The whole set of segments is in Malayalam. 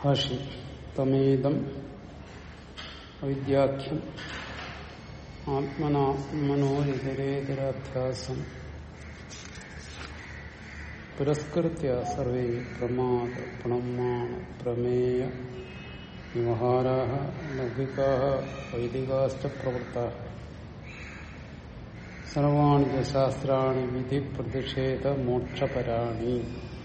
ഭാഷി തമേദം അവിദ്യാഖ്യം ആത്മനാത്മനോരിതരേതരാധ്യാസം പുരസ്കൃത്യ സർവേ പ്രമാദ പ്രമാണ പ്രമേയ വ്യവഹാരാ ലൗകികാ വൈദികാശ്ച പ്രവൃത്ത സർവാണി ച ശാസ്ത്രാണി വിധി പ്രതിഷേധ മോക്ഷപരാണി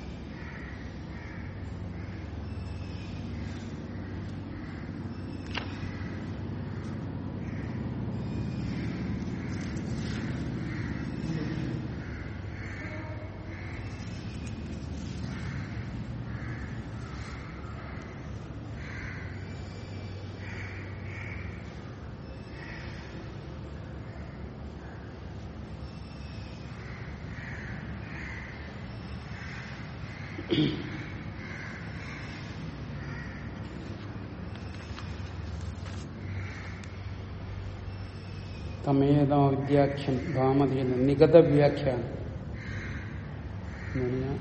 തമേതാ വിദ്യാഖ്യം ഭാമതിയെന്ന് നിഗത വ്യാഖ്യാനം എന്ന് പറഞ്ഞാൽ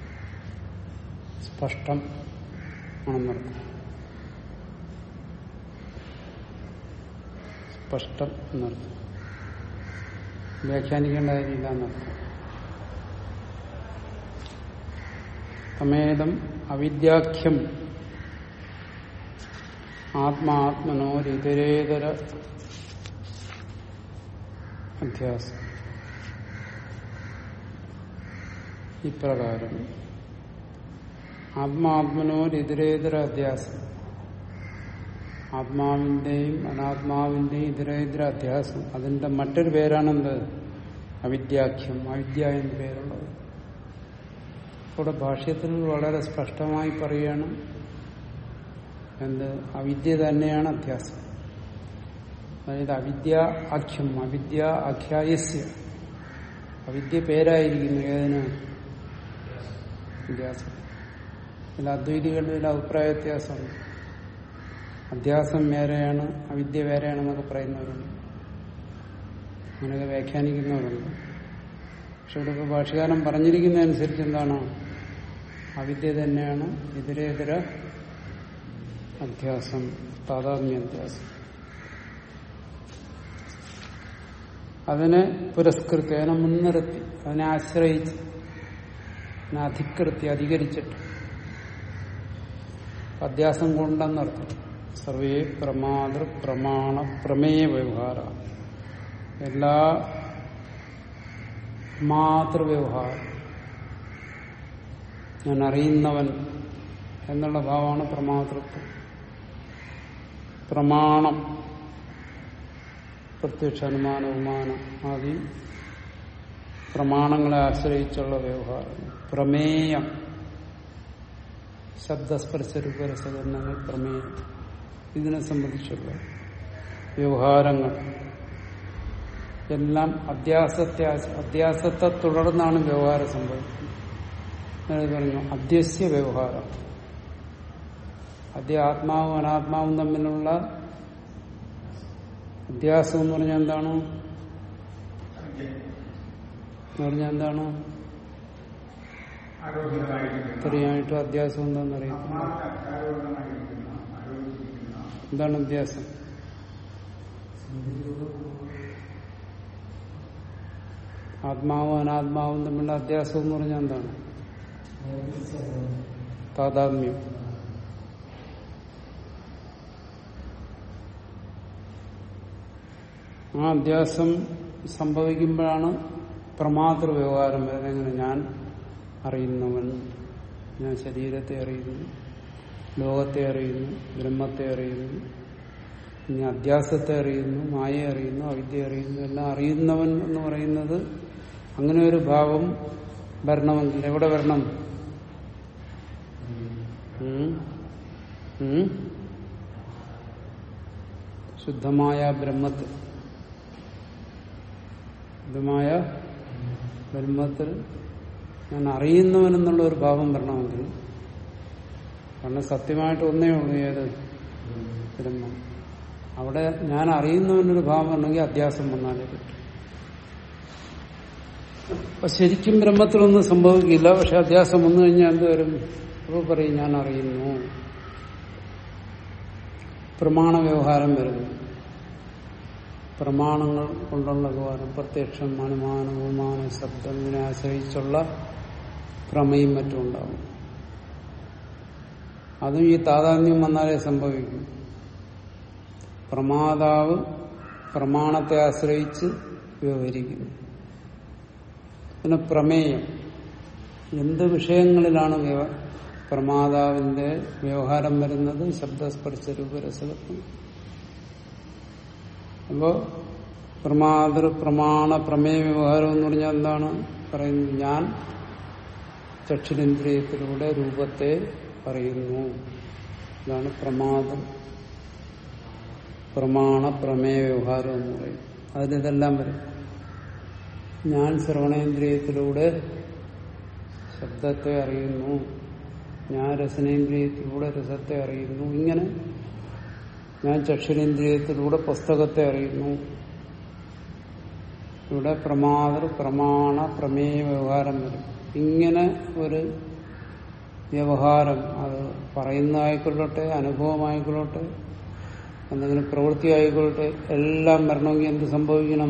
സ്പഷ്ടം ആണെന്നർത്ഥം സ്പഷ്ടം എന്നർത്ഥം വ്യാഖ്യാനിക്കേണ്ട കാര്യമില്ല എന്നർത്ഥം തമേതം അവിദ്യാഖ്യം ആത്മാത്മനോരിതരേതര അധ്യാസം ഇപ്രകാരം ആത്മാത്മനോരിതരേതര അധ്യാസം ആത്മാവിന്റെയും അനാത്മാവിന്റെയും ഇതരേതര അധ്യാസം അതിന്റെ മറ്റൊരു പേരാണെന്ത് അവിദ്യാഖ്യം അവിദ്യ എന്ന പേരുള്ളത് ഇവിടെ ഭാഷ്യത്തിൽ വളരെ സ്പഷ്ടമായി പറയുകയാണ് എന്ത് അവിദ്യ തന്നെയാണ് അധ്യാസം അതായത് അവിദ്യ ആഖ്യം അവിദ്യ ആഖ്യായസ്യ അവിദ്യ പേരായിരിക്കുന്നു ഏതിന് അധ്യാസം ഇതിൽ അദ്വൈതികളുടെ ഒരു അഭിപ്രായ വ്യത്യാസമുണ്ട് അധ്യാസം വേറെയാണ് അവിദ്യ വേറെയാണെന്നൊക്കെ പറയുന്നവരുണ്ട് അങ്ങനെയൊക്കെ വ്യാഖ്യാനിക്കുന്നവരുണ്ട് പക്ഷെ ഇവിടെ ഇപ്പോൾ ഭാഷകാലം പറഞ്ഞിരിക്കുന്നതനുസരിച്ച് എന്താണ് അവിദ്യ തന്നെയാണ് ഇതരേതര അധ്യാസം താതാത്മ്യ അധ്യാസം അതിനെ പുരസ്കൃത്തി അതിനെ മുൻനിർത്തി അതിനെ ആശ്രയിച്ച് അതിനെ അധികൃത്തി അധികരിച്ചിട്ട് അധ്യാസം കൊണ്ടെന്നർത്ഥം സർവേ പ്രമാതൃ പ്രമാണ പ്രമേയ വ്യവഹാര എല്ലാ മാതൃവ്യവഹാരം ഞാൻ അറിയുന്നവൻ എന്നുള്ള ഭാവമാണ് പ്രമാതൃത്വം പ്രമാണം പ്രത്യക്ഷ അനുമാന ഉപമാനം ആദി പ്രമാണങ്ങളെ ആശ്രയിച്ചുള്ള വ്യവഹാരം പ്രമേയം ശബ്ദസ്പർശരൂപരസകരണങ്ങൾ പ്രമേയം ഇതിനെ സംബന്ധിച്ചുള്ള വ്യവഹാരങ്ങൾ എല്ലാം അധ്യാസത്തെ അധ്യാസത്തെ തുടർന്നാണ് വ്യവഹാരം സംഭവിക്കുന്നത് ഞാൻ പറഞ്ഞു അധ്യസ്യ വ്യവഹാരം അധ്യ ആത്മാവും അനാത്മാവും തമ്മിലുള്ള അധ്യാസം എന്ന് പറഞ്ഞാൽ എന്താണ് എന്ന് പറഞ്ഞാൽ എന്താണ് ഇത്രയായിട്ട് അധ്യാസം എന്താണെന്ന് അറിയത്തില്ല എന്താണ് അധ്യാസം ആത്മാവും അനാത്മാവും തമ്മിലുള്ള അധ്യാസം എന്ന് പറഞ്ഞാൽ എന്താണ് താതാത്മ്യം ആ അധ്യാസം സംഭവിക്കുമ്പോഴാണ് പ്രമാതൃ വ്യവഹാരം വരുന്നത് എങ്ങനെ ഞാൻ അറിയുന്നവൻ ഞാൻ ശരീരത്തെ അറിയുന്നു ലോകത്തെ അറിയുന്നു ബ്രഹ്മത്തെ അറിയുന്നു ഇനി അധ്യാസത്തെ അറിയുന്നു മായയെ അറിയുന്നു അവിദ്യ അറിയുന്നു എല്ലാം അറിയുന്നവൻ എന്ന് പറയുന്നത് അങ്ങനെ ഒരു ഭാവം വരണമെങ്കിൽ എവിടെ വരണം ശുദ്ധമായ ബ്രഹ്മത്തിൽ ശുദ്ധമായ ബ്രഹ്മത്തിൽ ഞാൻ അറിയുന്നവനെന്നുള്ള ഒരു ഭാവം വരണമെങ്കിൽ കാരണം സത്യമായിട്ട് ഒന്നേ ഉള്ളൂ ഏത് ബ്രഹ്മം അവിടെ ഞാൻ അറിയുന്നവനൊരു ഭാവം വരണമെങ്കിൽ അധ്യാസം വന്നാലേ പറ്റും അപ്പൊ ശരിക്കും ബ്രഹ്മത്തിലൊന്നും സംഭവിക്കില്ല പക്ഷെ അധ്യാസം വന്നു കഴിഞ്ഞാൽ എന്ത് വരും അപ്പോൾ പറയും ഞാൻ അറിയുന്നു പ്രമാണ വ്യവഹാരം വരുന്നു പ്രമാണങ്ങൾ കൊണ്ടുള്ള വ്യവഹാരം പ്രത്യക്ഷം അനുമാനം ഉപമാനം ശബ്ദം ഇതിനെ ആശ്രയിച്ചുള്ള പ്രമയും മറ്റും ഉണ്ടാവും അതും ഈ താതാത്മ്യം വന്നാലേ സംഭവിക്കും പ്രമാതാവ് പ്രമാണത്തെ ആശ്രയിച്ച് വ്യവഹരിക്കുന്നു പിന്നെ പ്രമേയം എന്ത് വിഷയങ്ങളിലാണ് വ്യവ- പ്രമാതാവിന്റെ വ്യവഹാരം വരുന്നത് ശബ്ദസ്പർശ രൂപരസകത്വം അപ്പോ പ്രമാതൃ പ്രമാണ പ്രമേയ വ്യവഹാരം എന്ന് പറഞ്ഞാൽ എന്താണ് പറയുന്നത് ഞാൻ ചക്ഷുരേന്ദ്രിയത്തിലൂടെ രൂപത്തെ അറിയുന്നു ഇതാണ് പ്രമാദം പ്രമാണ പ്രമേയ വ്യവഹാരം എന്ന് പറയും അതിലിതെല്ലാം വരും ഞാൻ ശ്രവണേന്ദ്രിയത്തിലൂടെ ശബ്ദത്തെ അറിയുന്നു ഞാൻ രസനേന്ദ്രിയത്തിലൂടെ രസത്തെ അറിയുന്നു ഇങ്ങനെ ഞാൻ ചക്ഷുരേന്ദ്രിയത്തിലൂടെ പുസ്തകത്തെ അറിയുന്നു ഇവിടെ പ്രമാതൃ പ്രമാണ പ്രമേയ വ്യവഹാരം വരും ഇങ്ങനെ ഒരു വ്യവഹാരം അത് പറയുന്നതായിക്കൊള്ളട്ടെ അനുഭവമായിക്കൊള്ളട്ടെ എന്തെങ്കിലും പ്രവൃത്തി ആയിക്കൊള്ളട്ടെ എല്ലാം വരണമെങ്കിൽ എന്ത് സംഭവിക്കണം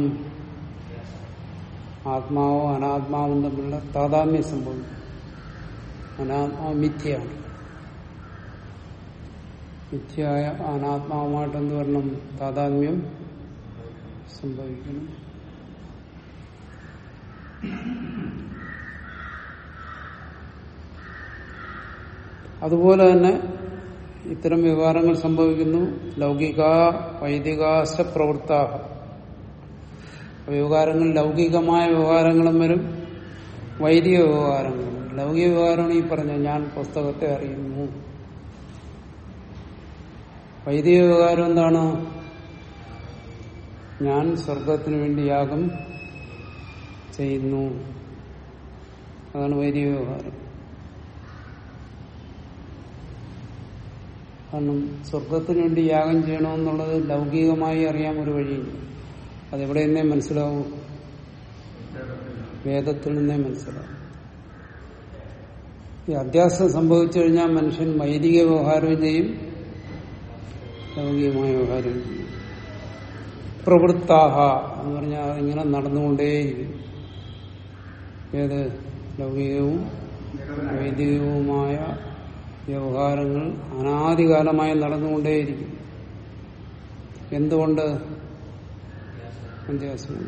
ആത്മാവോ അനാത്മാവും തമ്മിലുള്ള താതാത്മ്യം സംഭവിക്കും അനാത്മാവ് മിഥ്യയാണ് മിഥ്യയായ അനാത്മാവുമായിട്ട് എന്ത് വരണം താതാത്മ്യം സംഭവിക്കണം അതുപോലെ തന്നെ ഇത്തരം വ്യവഹാരങ്ങൾ സംഭവിക്കുന്നു ലൗകിക വൈദികാശ പ്രവൃത്ത വ്യവഹാരങ്ങൾ ലൗകികമായ വ്യവഹാരങ്ങളും വരും വൈദിക വ്യവഹാരങ്ങളും വരും. ലൗകിക വ്യവഹാരമാണ് ഈ പറഞ്ഞ ഞാൻ പുസ്തകത്തെ അറിയുന്നു വൈദിക വ്യവഹാരം എന്താണ് ഞാൻ സ്വർഗത്തിന് വേണ്ടി യാഗം ചെയ്യുന്നു അതാണ് വൈദിക വ്യവഹാരം കാരണം സ്വർഗത്തിന് വേണ്ടി യാഗം ചെയ്യണമെന്നുള്ളത് ലൗകികമായി അറിയാൻ ഒരു വഴിയില്ല അതെവിടെ നിന്നേ മനസ്സിലാവൂ വേദത്തിൽ നിന്നേ മനസ്സിലാവും ഈ അധ്യാസം സംഭവിച്ചു കഴിഞ്ഞാൽ മനുഷ്യൻ വൈദിക വ്യവഹാരവും ചെയ്യും ലൗകികമായ വ്യവഹാരവും ചെയ്യും പ്രവൃത്താഹ എന്ന് പറഞ്ഞാൽ അതിങ്ങനെ നടന്നുകൊണ്ടേയിരിക്കും ഏത് ലൗകികവും വൈദികവുമായ വ്യവഹാരങ്ങൾ അനാദികാലമായി നടന്നുകൊണ്ടേയിരിക്കും എന്തുകൊണ്ട് അധ്യാസമുണ്ട്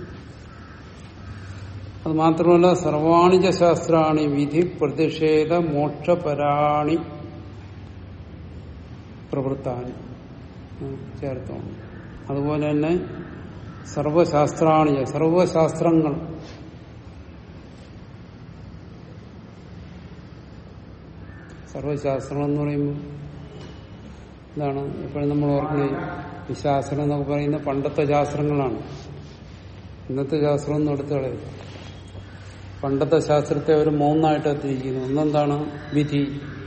അത് മാത്രമല്ല സർവാണിജ ശാസ്ത്രാണി വിധി പ്രതിഷേധ മോക്ഷപരാണി പ്രവൃത്താനി ചേർത്തോണം അതുപോലെ തന്നെ സർവശാസ്ത്രാണിജ സർവശാസ്ത്രങ്ങൾ സർവശാസ്ത്രം എന്ന് പറയുമ്പോൾ എന്താണ് എപ്പോഴും നമ്മൾ ഓർക്കുന്നത് ഈ ശാസ്ത്രം എന്നൊക്കെ പറയുന്ന പണ്ടത്തെ ശാസ്ത്രങ്ങളാണ് ഇന്നത്തെ ശാസ്ത്രം ഒന്നും എടുത്തു കളയും പണ്ടത്തെ ശാസ്ത്രത്തെ അവർ മൂന്നായിട്ട് എത്തിയിരിക്കുന്നു ഒന്നെന്താണ് വിധി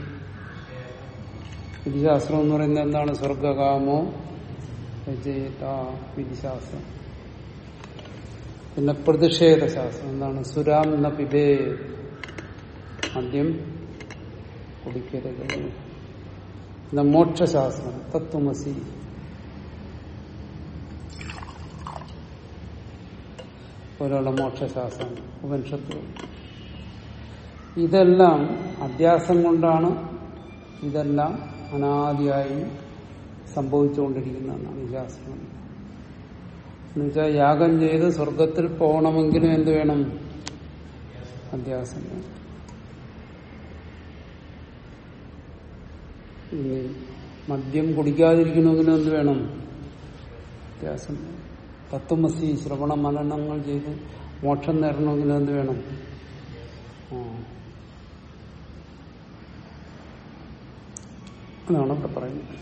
വിധിശാസ്ത്രം എന്ന് പറയുന്നത് എന്താണ് സ്വർഗകാമോ രചയിത വിധിശാസ്ത്രം പിന്നെ പ്രതിഷേധ ശാസ്ത്രം എന്താണ് സുരാം എന്ന പിബേ മദ്യം കുടിക്കരുത് പിന്നെ മോക്ഷശാസ്ത്രം തത്വമസി പോലുള്ള മോക്ഷശാസ്ത്രം ഉപനിഷത്തുകൾ ഇതെല്ലാം അധ്യാസം കൊണ്ടാണ് ഇതെല്ലാം അനാദിയായി സംഭവിച്ചുകൊണ്ടിരിക്കുന്നതെന്നാണ് ഈ ശാസ്ത്രം എന്നുവെച്ചാൽ യാഗം ചെയ്ത് സ്വർഗത്തിൽ പോകണമെങ്കിലും എന്ത് വേണം അധ്യാസം വേണം ഇനി മദ്യം കുടിക്കാതിരിക്കണമെങ്കിലും എന്ത് വേണം അധ്യാസം വേണം തത്വമസി ശ്രവണ മനനങ്ങൾ ചെയ്ത് മോക്ഷം നേടണമെങ്കിലും എന്ത് വേണം ആ. അതാണ് ഇവിടെ പറയുന്നത്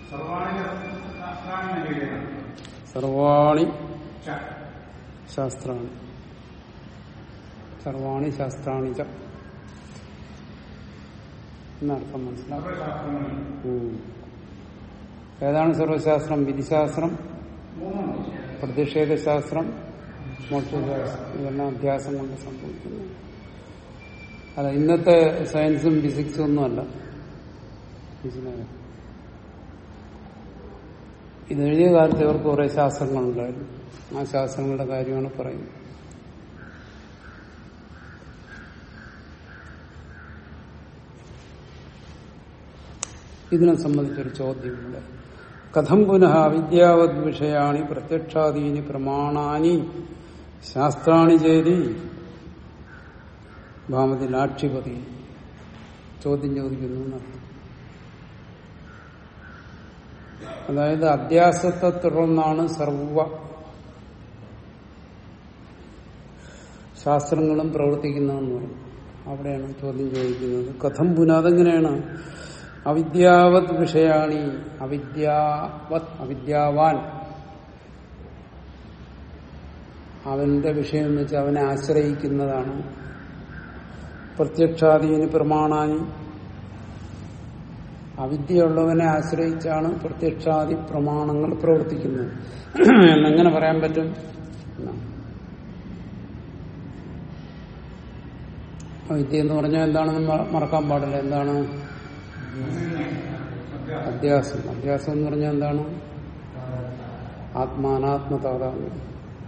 സർവാണി ശാസ്ത്രാണി സർവാണി ശാസ്ത്രാണി ച എന്നർത്ഥം മനസ്സിലാവും ഉം. ഏതാണ് സർവശാസ്ത്രം വിധിശാസ്ത്രം പ്രതിഷേധശാസ്ത്രം മോക്ഷശാസ്ത്രം ഇതെല്ലാം അധ്യാസം കൊണ്ട് സംഭവിക്കുന്നു അല്ല ഇന്നത്തെ സയൻസും ഫിസിക്സും ഒന്നുമല്ല മനസ്സിലായോ ഇതെഴുതിയ കാലത്ത് ഇവർക്ക് കുറെ ശാസ്ത്രങ്ങളുണ്ടായിരുന്നു ആ ശാസ്ത്രങ്ങളുടെ കാര്യമാണ് പറയുന്നത് ഇതിനെ സംബന്ധിച്ചൊരു ചോദ്യമുണ്ട് കഥം പുനഃ അവിദ്യാവത് വിഷയാണി പ്രത്യക്ഷാദീനി പ്രമാണാനി ശാസ്ത്രാണി ചേരി ഭാമതി ലാക്ഷിപതി ചോദ്യം ചോദിക്കുന്നു എന്നർത്ഥം അതായത് അധ്യാസത്തെ തുടർന്നാണ് സർവ ശാസ്ത്രങ്ങളും പ്രവർത്തിക്കുന്നതെന്ന് പറയും അവിടെയാണ് ചോദ്യം ചോദിക്കുന്നത് കഥം പുനഃ അതെങ്ങനെയാണ് അവിദ്യാവത് വിഷയാണി അവിദ്യാവത് അവിദ്യാവാൻ അവന്റെ വിഷയം എന്ന് വെച്ചാൽ അവനെ ആശ്രയിക്കുന്നതാണ് പ്രത്യക്ഷാദീന് പ്രമാണാനി അവിദ്യയുള്ളവനെ ആശ്രയിച്ചാണ് പ്രത്യക്ഷാദി പ്രമാണങ്ങൾ പ്രവർത്തിക്കുന്നത് എന്നെങ്ങനെ പറയാൻ പറ്റും എന്നാണ്. അവിദ്യ എന്ന് പറഞ്ഞാൽ എന്താണെന്ന് മ- മറക്കാൻ പാടില്ല എന്താണ് അധ്യാസം അധ്യാസം എന്ന് പറഞ്ഞാൽ എന്താണ് ആത്മാനാത്മതാതാത്മ്യം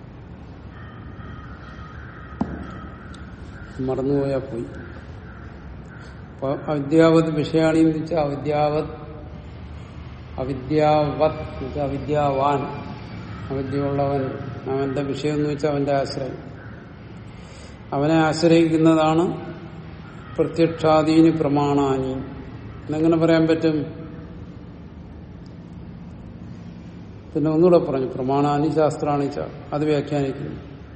മറന്നുപോയാ പോയി അപ്പൊ അവിദ്യാവത് വിഷയാണി എന്ന് വെച്ചാൽ അവിദ്യാവത് അവിദ്യാവത് എന്ന് വെച്ചാൽ അവിദ്യാവാൻ അവിദ്യയുള്ളവൻ അവന്റെ വിഷയം എന്ന് വെച്ചാൽ അവന്റെ ആശ്രയം അവനെ ആശ്രയിക്കുന്നതാണ് പ്രത്യക്ഷാദീനി പ്രമാണാനി എന്നെങ്ങനെ പറയാൻ പറ്റും പിന്നെ ഒന്നുകൂടെ പറഞ്ഞു പ്രമാണാനി ശാസ്ത്രാണി ച അത് വ്യാഖ്യാനിക്കുന്നു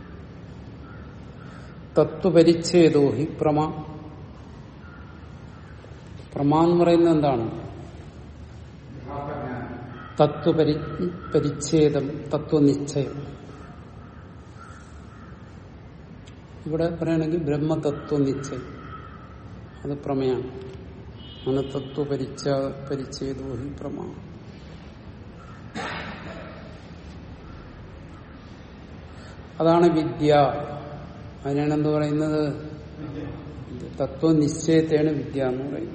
തത്വപരിച്ഛേദോ ഹി പ്രമ പ്രമ എന്ന് പറയുന്നത് എന്താണ് തത്വപരി പരിച്ഛേദം തത്വനിശ്ചയം ഇവിടെ പറയുകയാണെങ്കിൽ ബ്രഹ്മതത്വനിശ്ചയം അത് പ്രമയാണ് ആണ് തത്വപരിച്ച പരിച്ഛേദോ ഹി പ്രമ അതാണ് വിദ്യ അതിനാണ് എന്ത് പറയുന്നത് തത്വനിശ്ചയത്തെയാണ് വിദ്യ എന്ന് പറയുന്നത്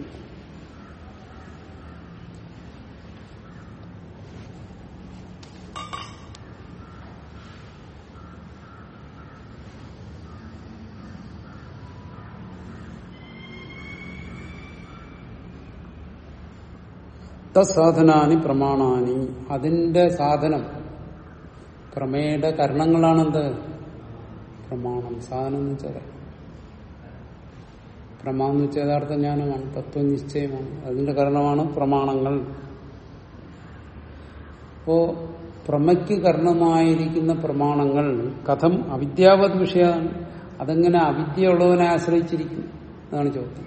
തത്സാധനാനി പ്രമാണാനി അതിന്റെ സാധനം പ്രമേയുടെ കരണങ്ങളാണെന്ത് പ്രമാണം സാധനം എന്ന് വെച്ചാൽ പ്രമാണം എന്ന് വെച്ചാൽ യഥാർത്ഥ ജ്ഞാനമാണ് തത്വനിശ്ചയമാണ് അതിന്റെ കാരണമാണ് പ്രമാണങ്ങൾ അപ്പോ പ്രമയ്ക്ക് കരണമായിരിക്കുന്ന പ്രമാണങ്ങൾ കഥം അവിദ്യാവത് വിഷയമാണ് അതെങ്ങനെ അവിദ്യയുള്ളവനെ ആശ്രയിച്ചിരിക്കും അതാണ് ചോദ്യം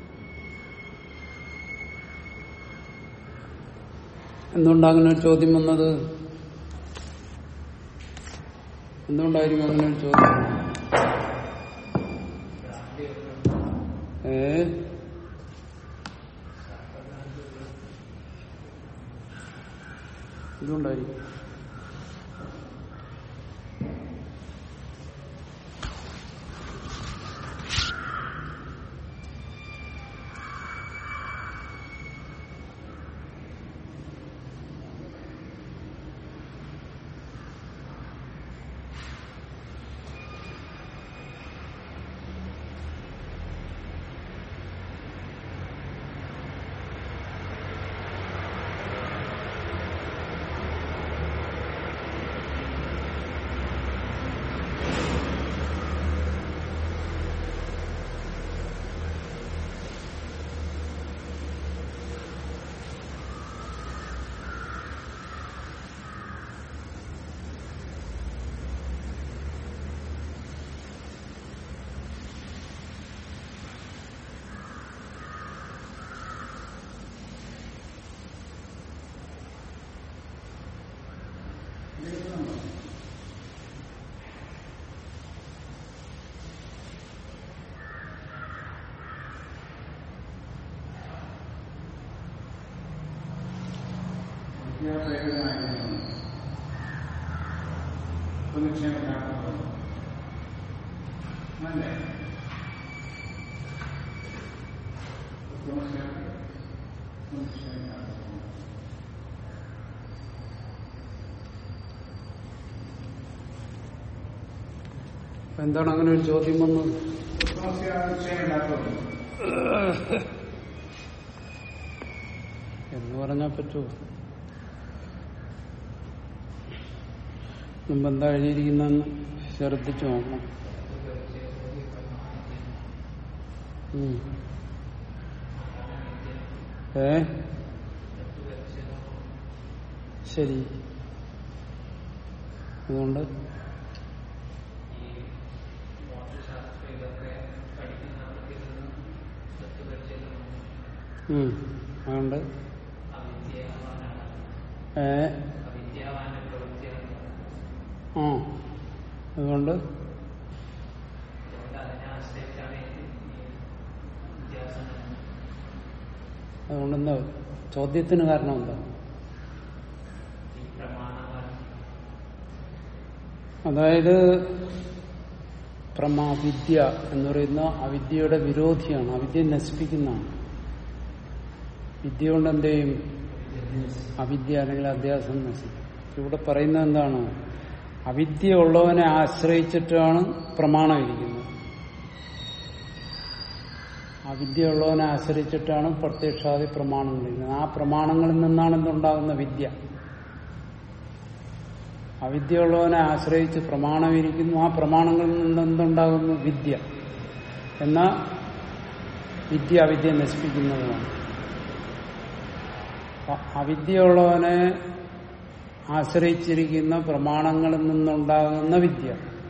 എന്തുകൊണ്ടാണ് അങ്ങനെ ഒരു ചോദ്യം വന്നത് എന്തുകൊണ്ടായിരിക്കും അങ്ങനെ ഒരു ചോദ്യം ഏ എന്തുകൊണ്ടായിരിക്കും എന്താണ് അങ്ങനെ ഒരു ചോദ്യം വന്നത് എന്ന് പറഞ്ഞാൽ പറ്റുമോ മുമ്പ് എന്താ എഴുതിയിരിക്കുന്നെന്ന് ശ്രദ്ധിച്ചു നോക്കണം ഉം. ഏ ശരി അതുകൊണ്ട് ഉം. അതുകൊണ്ട് ഏ ആ അതുകൊണ്ട് അതുകൊണ്ട് എന്താ ചോദ്യത്തിന് കാരണം എന്താ അതായത് പ്രമാ വിദ്യ എന്ന് പറയുന്ന അവിദ്യയുടെ വിരോധിയാണ് അവിദ്യ നശിപ്പിക്കുന്നതാണ് വിദ്യ കൊണ്ട് എന്ത് ചെയ്യും അവിദ്യ അല്ലെങ്കിൽ അധ്യാസം നശിക്കും ഇവിടെ പറയുന്നത് എന്താണ് അവിദ്യ ഉള്ളവനെ ആശ്രയിച്ചിട്ടാണ് പ്രമാണം ഇരിക്കുന്നത് അവിദ്യ ഉള്ളവനെ ആശ്രയിച്ചിട്ടാണ് പ്രത്യക്ഷാദി പ്രമാണങ്ങൾ ഇരിക്കുന്നത് ആ പ്രമാണങ്ങളിൽ നിന്നാണ് എന്തുണ്ടാകുന്ന വിദ്യ അവിദ്യയുള്ളവനെ ആശ്രയിച്ച് പ്രമാണം ഇരിക്കുന്നു ആ പ്രമാണങ്ങളിൽ നിന്ന് എന്തുണ്ടാകുന്നു വിദ്യ എന്നാൽ വിദ്യ അവിദ്യ നശിപ്പിക്കുന്നതുമാണ് അപ്പൊ അവിദ്യയുള്ളവനെ ആശ്രയിച്ചിരിക്കുന്ന പ്രമാണങ്ങളിൽ നിന്നുണ്ടാകുന്ന വിദ്യ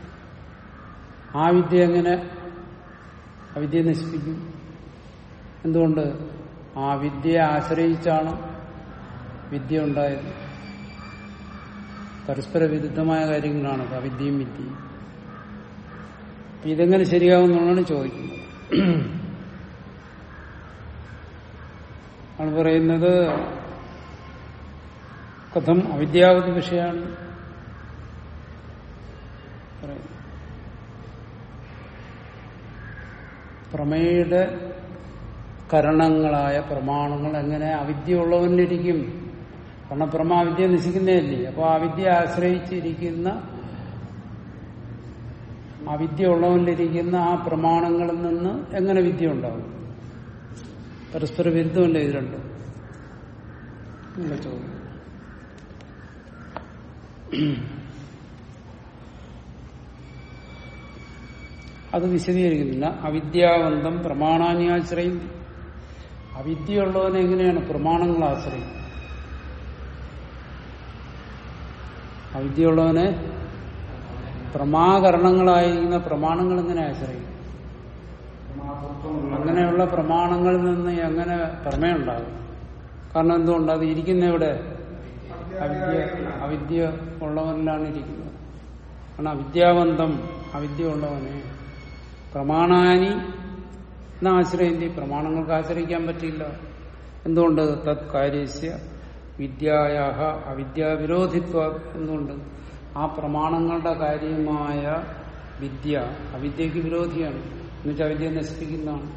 ആ വിദ്യ എങ്ങനെ അവിദ്യ നശിപ്പിക്കും എന്തുകൊണ്ട് ആ വിദ്യയെ ആശ്രയിച്ചാണ് വിദ്യ ഉണ്ടായത് പരസ്പര വിരുദ്ധമായ കാര്യങ്ങളാണത് അവിദ്യയും വിദ്യയും അപ്പൊ ഇതെങ്ങനെ ശരിയാവുന്നതാണ് ചോദിക്കുന്നത് ആണ് പറയുന്നത് കഥം അവിദ്യാവതി വിഷയമാണ് പറയുന്നത്. പ്രമേയുടെ കരണങ്ങളായ പ്രമാണങ്ങൾ എങ്ങനെ അവിദ്യ ഉള്ളവനിലിരിക്കും കാരണം പ്രമാ അവിദ്യ നശിക്കുന്നതല്ലേ അപ്പൊ അവിദ്യ ആശ്രയിച്ചിരിക്കുന്ന അവിദ്യ ഉള്ളവനിലിരിക്കുന്ന ആ പ്രമാണങ്ങളിൽ നിന്ന് എങ്ങനെ വിദ്യ ഉണ്ടാകും പരസ്പര വിരുദ്ധമല്ലേ ഇത് രണ്ടും എന്നുള്ള ചോദ്യം അത് വിശദീകരിക്കുന്നില്ല അവിദ്യാവന്തം പ്രമാണാനി ആശ്രയം അവിദ്യയുള്ളവനെ എങ്ങനെയാണ് പ്രമാണങ്ങൾ ആശ്രയിക്കും അവിദ്യയുള്ളവനെ പ്രമാകരണങ്ങളായിരിക്കുന്ന പ്രമാണങ്ങൾ എങ്ങനെ ആശ്രയിക്കും അങ്ങനെയുള്ള പ്രമാണങ്ങളിൽ നിന്ന് എങ്ങനെ പ്രമേയുണ്ടാകും കാരണം എന്തുകൊണ്ട് അത് ഇരിക്കുന്ന എവിടെ അവിദ്യ അവിദ്യ ഉള്ളവനിലാണ് ഇരിക്കുന്നത് കാരണം അവിദ്യാവന്തം അവിദ്യ ഉള്ളവനെ പ്രമാണാനി എന്ന ആശ്രയിന്തി പ്രമാണങ്ങൾക്ക് ആശ്രയിക്കാൻ പറ്റില്ല എന്തുകൊണ്ട് തത് കാര്യസ്യ വിദ്യായാഹ അവിദ്യാവിരോധിത്വ എന്തുകൊണ്ട് ആ പ്രമാണങ്ങളുടെ കാര്യമായ വിദ്യ അവിദ്യക്ക് വിരോധിയാണ് എന്നുവെച്ചാൽ അവിദ്യ നശിപ്പിക്കുന്നതാണ്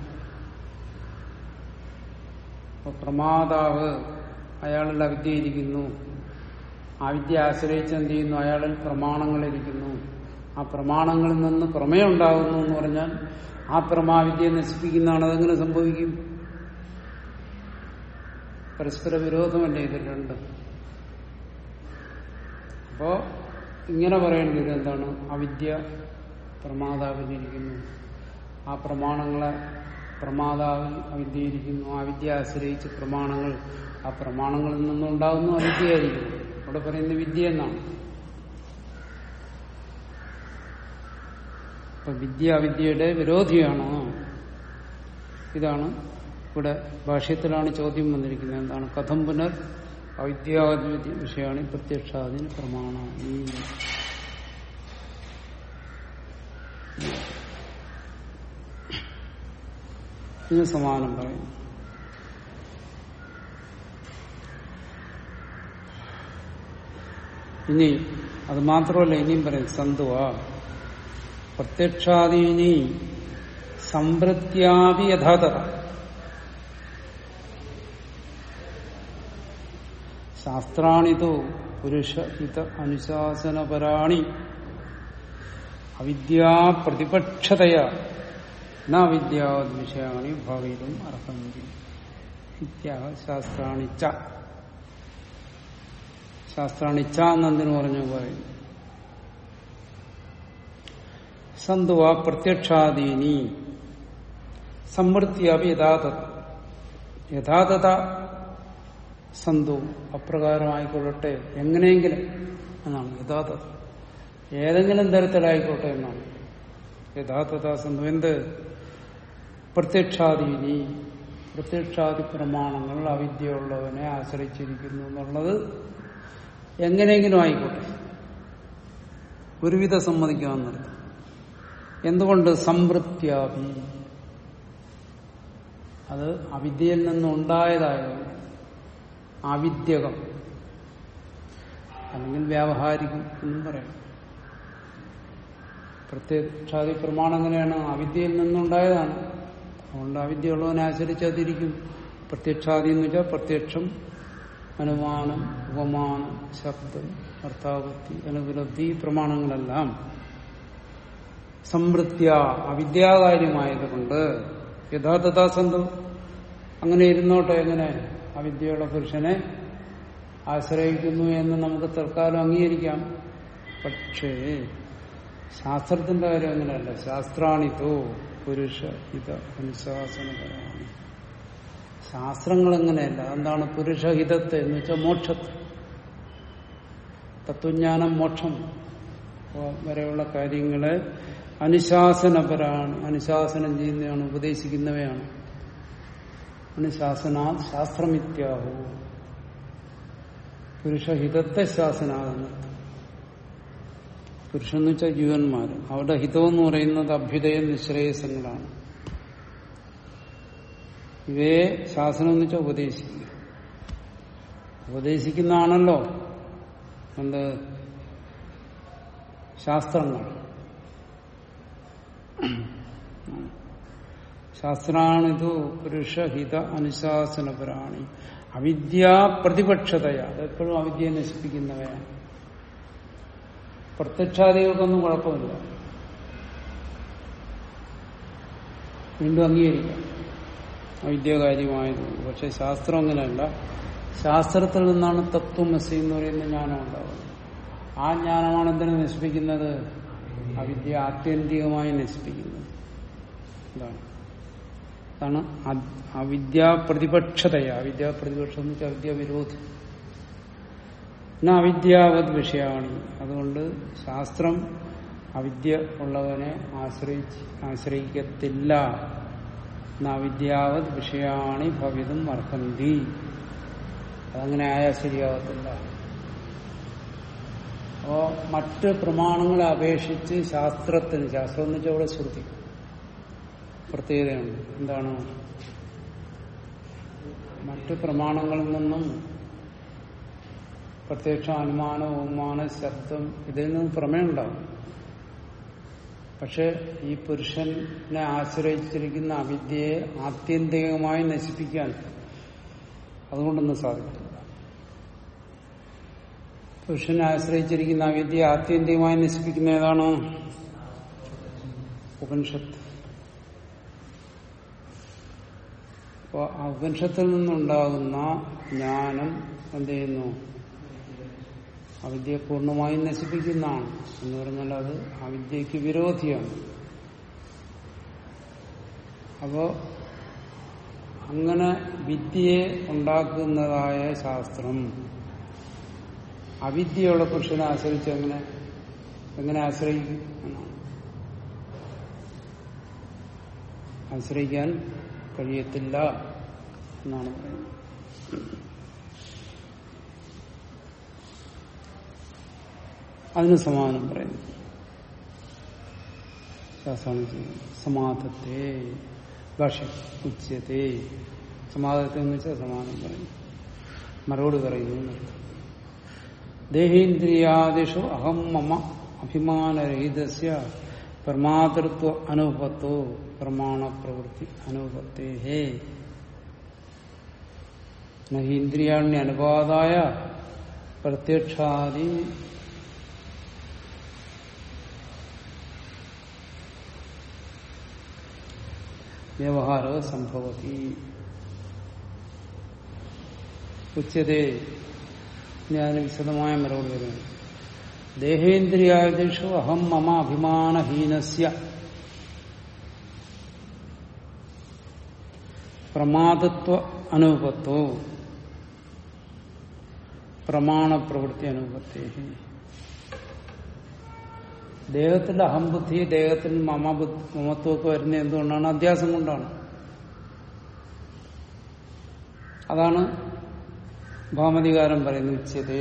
അപ്പൊ പ്രമാതാവ് അയാളിൽ അവിദ്യ ഇരിക്കുന്നു ആ വിദ്യ ആശ്രയിച്ച് എന്ത് ചെയ്യുന്നു അയാളിൽ പ്രമാണങ്ങളിരിക്കുന്നു ആ പ്രമാണങ്ങളിൽ നിന്ന് പ്രമേയം ഉണ്ടാകുന്നു എന്ന് പറഞ്ഞാൽ ആ പ്രമാവിദ്യയെ നശിപ്പിക്കുന്നതാണ് അതെങ്ങനെ സംഭവിക്കും പരസ്പര വിരോധമല്ലേ ഇത് രണ്ടും അപ്പോ ഇങ്ങനെ പറയേണ്ടി വരും എന്താണ് അവിദ്യ പ്രമാതാവിലിരിക്കുന്നു ആ പ്രമാണങ്ങളെ പ്രമാതാവിൽ അവിദ്യയിരിക്കുന്നു ആ വിദ്യ ആശ്രയിച്ച് പ്രമാണങ്ങൾ ആ പ്രമാണങ്ങളിൽ നിന്നുണ്ടാകുന്നു അവിദ്യയായിരിക്കും അവിടെ പറയുന്ന വിദ്യ എന്നാണ് അപ്പൊ വിദ്യ അവിദ്യയുടെ വിരോധിയാണോ ഇതാണ് ഇവിടെ ഭാഷ്യത്തിലാണ് ചോദ്യം വന്നിരിക്കുന്നത് എന്താണ് കഥം പുനർ അവിദ്യാവധി വിഷയമാണ് ഈ പ്രത്യക്ഷാദിന് പ്രമാണം ഈ ഇതിന് സമാനം പറയും ഇനി അത് മാത്രമല്ല ഇനിയും പറയും സന്തുവ പ്രത്യക്ഷാദീനി സംവൃത്യാപി യഥാതഥ ശാസ്ത്രാണിതോ പുരുഷ ഹിത അനുശാസനപരാണി അവിദ്യാ പ്രതിപക്ഷതയ നവിദ്യാവത് വിഷയാണി ഭവിതും അർഹന്തി ഇത്യാഹ ശാസ്ത്രാണിച്ച ശാസ്ത്രാണിച്ച എന്നെന്തിനു പറഞ്ഞു പറയും സന്തുവ പ്രത്യക്ഷാദീനി സമൃദ്ധിയാപി യഥാതഥ യഥാതഥ സന്തു അപ്രകാരമായിക്കൊള്ളട്ടെ എങ്ങനെയെങ്കിലും എന്നാണ് യഥാതഥ ഏതെങ്കിലും തരത്തിലായിക്കോട്ടെ എന്നാണ് യഥാതഥ സന്തു എന്ത് പ്രത്യക്ഷാദീനി പ്രത്യക്ഷാദി പ്രമാണങ്ങൾ അവിദ്യയുള്ളവനെ ആശ്രയിച്ചിരിക്കുന്നു എന്നുള്ളത് എങ്ങനെയെങ്കിലും ആയിക്കോട്ടെ ഒരുവിധ സമ്മതിക്കാമെന്നർത്ഥം എന്തുകൊണ്ട് സംവൃത്യാപി അത് അവിദ്യയിൽ നിന്നുണ്ടായതായതുകൊണ്ട് അവിദ്യകം അല്ലെങ്കിൽ വ്യാവഹാരികം എന്നും പറയാം പ്രത്യക്ഷാദി പ്രമാണം എങ്ങനെയാണ് അവിദ്യയിൽ നിന്നുണ്ടായതാണ് അതുകൊണ്ട് അവിദ്യയുള്ളവനെ ആശ്രയിച്ച് അതിരിക്കും പ്രത്യക്ഷാദി എന്ന് വെച്ചാൽ പ്രത്യക്ഷം അനുമാനം ഉപമാനം ശബ്ദം അർത്ഥാപത്തി അനുപലബ്ധി ഈ പ്രമാണങ്ങളെല്ലാം സംവൃത്യ അവിദ്യാകാര്യമായതുകൊണ്ട് യഥാതഥാസന്ധം അങ്ങനെ ഇരുന്നോട്ടെ എങ്ങനെ അവിദ്യയുള്ള പുരുഷനെ ആശ്രയിക്കുന്നു എന്ന് നമുക്ക് തൽക്കാലം അംഗീകരിക്കാം പക്ഷേ ശാസ്ത്രത്തിന്റെ കാര്യം അങ്ങനെയല്ല ശാസ്ത്രാണിതോ പുരുഷ ഹിത അനുശാസനപരമാണ് ശാസ്ത്രങ്ങൾ എങ്ങനെയല്ല എന്താണ് പുരുഷഹിതത്തെ എന്ന് വെച്ചാൽ മോക്ഷത്തെ തത്വജ്ഞാനം മോക്ഷം വരെയുള്ള കാര്യങ്ങളെ അനുശാസനപരാണ് അനുശാസനം ചെയ്യുന്നതാണ് ഉപദേശിക്കുന്നവയാണ് അനുശാസനാ ശാസ്ത്രമിത്യാഹു പുരുഷഹിതത്തെ ശാസനാകുന്നത് പുരുഷൻ എന്ന് വെച്ചാൽ ജീവന്മാർ അവരുടെ ഹിതമെന്ന് പറയുന്നത് അഭ്യുദയ നിശ്രേയസങ്ങളാണ് ഇവയെ ശാസനം എന്ന് വെച്ചാൽ ഉപദേശിക്കുക ഉപദേശിക്കുന്നതാണല്ലോ എന്ത് ശാസ്ത്രങ്ങൾ ശാസ്ത്രാണിതു പുരുഷഹിത അനുശാസനപരാണി അവിദ്യാ പ്രതിപക്ഷതയ അതെപ്പോഴും അവിദ്യയെ നശിപ്പിക്കുന്നവയാണ് പ്രത്യക്ഷാദികൾക്കൊന്നും കുഴപ്പമില്ല വീണ്ടും അംഗീകരിക്കാം അവിദ്യാകാര്യമായതുകൊണ്ട് പക്ഷെ ശാസ്ത്രം അങ്ങനെയല്ല ശാസ്ത്രത്തിൽ നിന്നാണ് തത്വമസി എന്ന് പറയുന്ന ജ്ഞാനം ഉണ്ടാവുന്നത് ആ ജ്ഞാനമാണ് എന്തിനെ നശിപ്പിക്കുന്നത് അവിദ്യ ആത്യന്തികമായി നശിപ്പിക്കുന്നത് ഇതാണ് അതാണ് അവിദ്യാ പ്രതിപക്ഷതയ അവിദ്യാ പ്രതിപക്ഷം എന്ന് വെച്ചാൽ അവിദ്യ വിരോധി എന്നാ അവിദ്യാവത് വിഷയമാണ് അതുകൊണ്ട് ശാസ്ത്രം അവിദ്യ ഉള്ളവനെ ആശ്രയിച്ച് ആശ്രയിക്കത്തില്ല എന്നാ അവിദ്യാവത് വിഷയാണി ഭവിതും അർഹന്തി അതങ്ങനെ ആയാൽ ശരിയാവത്തില്ല അപ്പോ മറ്റ് പ്രമാണങ്ങളെ അപേക്ഷിച്ച് ശാസ്ത്രത്തിന് ശാസ്ത്രം എന്ന് വെച്ചാൽ ഇവിടെ ശ്രുതി പ്രത്യേകതയുണ്ട് എന്താണ് മറ്റ് പ്രമാണങ്ങളിൽ നിന്നും പ്രത്യക്ഷ അനുമാനം ഉപമാനം ശബ്ദം ഇതിൽ നിന്നും പ്രമേയുണ്ടാവും പക്ഷെ ഈ പുരുഷനെ ആശ്രയിച്ചിരിക്കുന്ന അവിദ്യയെ ആത്യന്തികമായി നശിപ്പിക്കാൻ അതുകൊണ്ടൊന്നും സാധിക്കില്ല പുരുഷനെ ആശ്രയിച്ചിരിക്കുന്ന അവിദ്യയെ ആത്യന്തികമായി നശിപ്പിക്കുന്ന ഏതാണ് ഉപനിഷത്ത് അപ്പോൾ ആ ഉപനിഷത്തിൽ നിന്നുണ്ടാകുന്ന ജ്ഞാനം എന്ത് ചെയ്യുന്നു അവിദ്യയെ പൂർണ്ണമായും നശിപ്പിക്കുന്നതാണ് എന്ന് പറഞ്ഞാൽ അത് അവിദ്യക്ക് വിരോധിയാണ് അപ്പോ അങ്ങനെ വിദ്യയെ ഉണ്ടാക്കുന്നതായ ശാസ്ത്രം അവിദ്യയുള്ള പുരുഷനെ ആശ്രയിച്ച് എങ്ങനെ എങ്ങനെ ആശ്രയിക്കും എന്നാണ് ആശ്രയിക്കാൻ കഴിയത്തില്ല എന്നാണ് പറയുന്നത് അതിന് സമാധാനം പറയുന്നു ശാസ്ത്രം സമാധത്തെ ഭാഷ ഉച്ചത്തെ സമാധത്തെ എന്ന് വെച്ചാൽ സമാധാനം പറയുന്നു മറുപടി പറയുന്നു എന്നർത്ഥം ദേഹേന്ദ്രിയാദിഷു അഹം മമ അഭിമാനരഹിതസ്യ പ്രമാതൃത്വ അനുപത്തോ പ്രമാണ പ്രവൃത്തി അനുപത്തേ നഹീന്ദ്രിയാണ്യ അനുപാതായ പ്രത്യക്ഷാദി വ്യവഹാര സംഭവത്തി ഉച്ചതേ ഞാൻ വിശദമായ മറുപടി വരുന്നു ദേഹേന്ദ്രിയാദിഷു അഹം മമ അഭിമാനഹീനസ്യ പ്രമാദത്വ അനുപത്തോ പ്രമാണപ്രവൃത്തി അനുപത്തേ ദേഹത്തിൽ അഹംബുദ്ധി ദേഹത്തിൽ മമബുദ്ധി മമത്വമൊക്കെ വരുന്നത് എന്തുകൊണ്ടാണ് അധ്യാസം കൊണ്ടാണ് അതാണ് ഭാമതികാരം പറയുന്നത് ഉച്ചതേ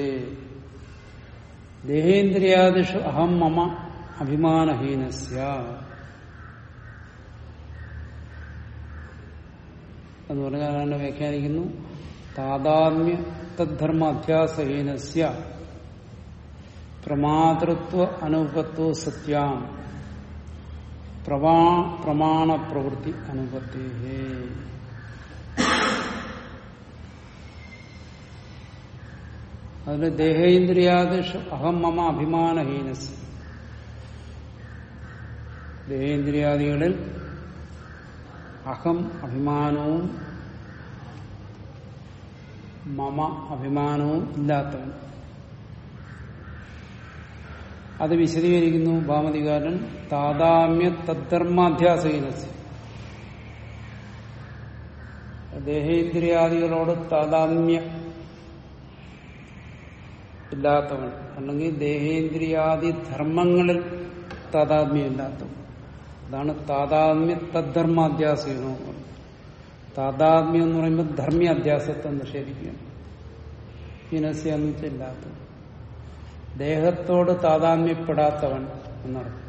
ദേഹേന്ദ്രിയാദിഷു അഹം മമ അഭിമാനഹീനസ്യ എന്ന് പറഞ്ഞാൽ അതാണ് വ്യാഖ്യാനിക്കുന്നു താതാത്മ്യ തദ്ധർമ്മ അധ്യാസഹീനസ്യ പ്രമാതൃത്വ അനുപത്വ സത്യാം പ്രമാ പ്രമാണ പ്രവൃത്തി അനുപത്തേ അതിൽ ദേഹേന്ദ്രിയാദിഷു അഹം മമ അഭിമാനഹീനസ് ദേഹേന്ദ്രിയാദികളിൽ അഹം അഭിമാനവും മമ അഭിമാനവും ഇല്ലാത്തവൻ അത് വിശദീകരിക്കുന്നു ഭാമതികാരൻ താതാമ്യ തദ്ധർമാധ്യാസഹീനസ് ദേഹേന്ദ്രിയാദികളോട് താതാമ്യ ഇല്ലാത്തവൻ അല്ലെങ്കിൽ ദേഹേന്ദ്രിയാദി ധർമ്മങ്ങളിൽ താതാത്മ്യമില്ലാത്തവൻ അതാണ് താതാത്മ്യ തദ്ധർമാധ്യാസീനോ താതാത്മ്യം എന്ന് പറയുമ്പോൾ ധർമ്മീയ അധ്യാസത്തെ നിഷേധിക്കുകയാണ് ഹീനസ്യ എന്ന് വെച്ചാൽ ഇല്ലാത്തവൻ ദേഹത്തോട് താതാത്മ്യപ്പെടാത്തവൻ എന്നർത്ഥം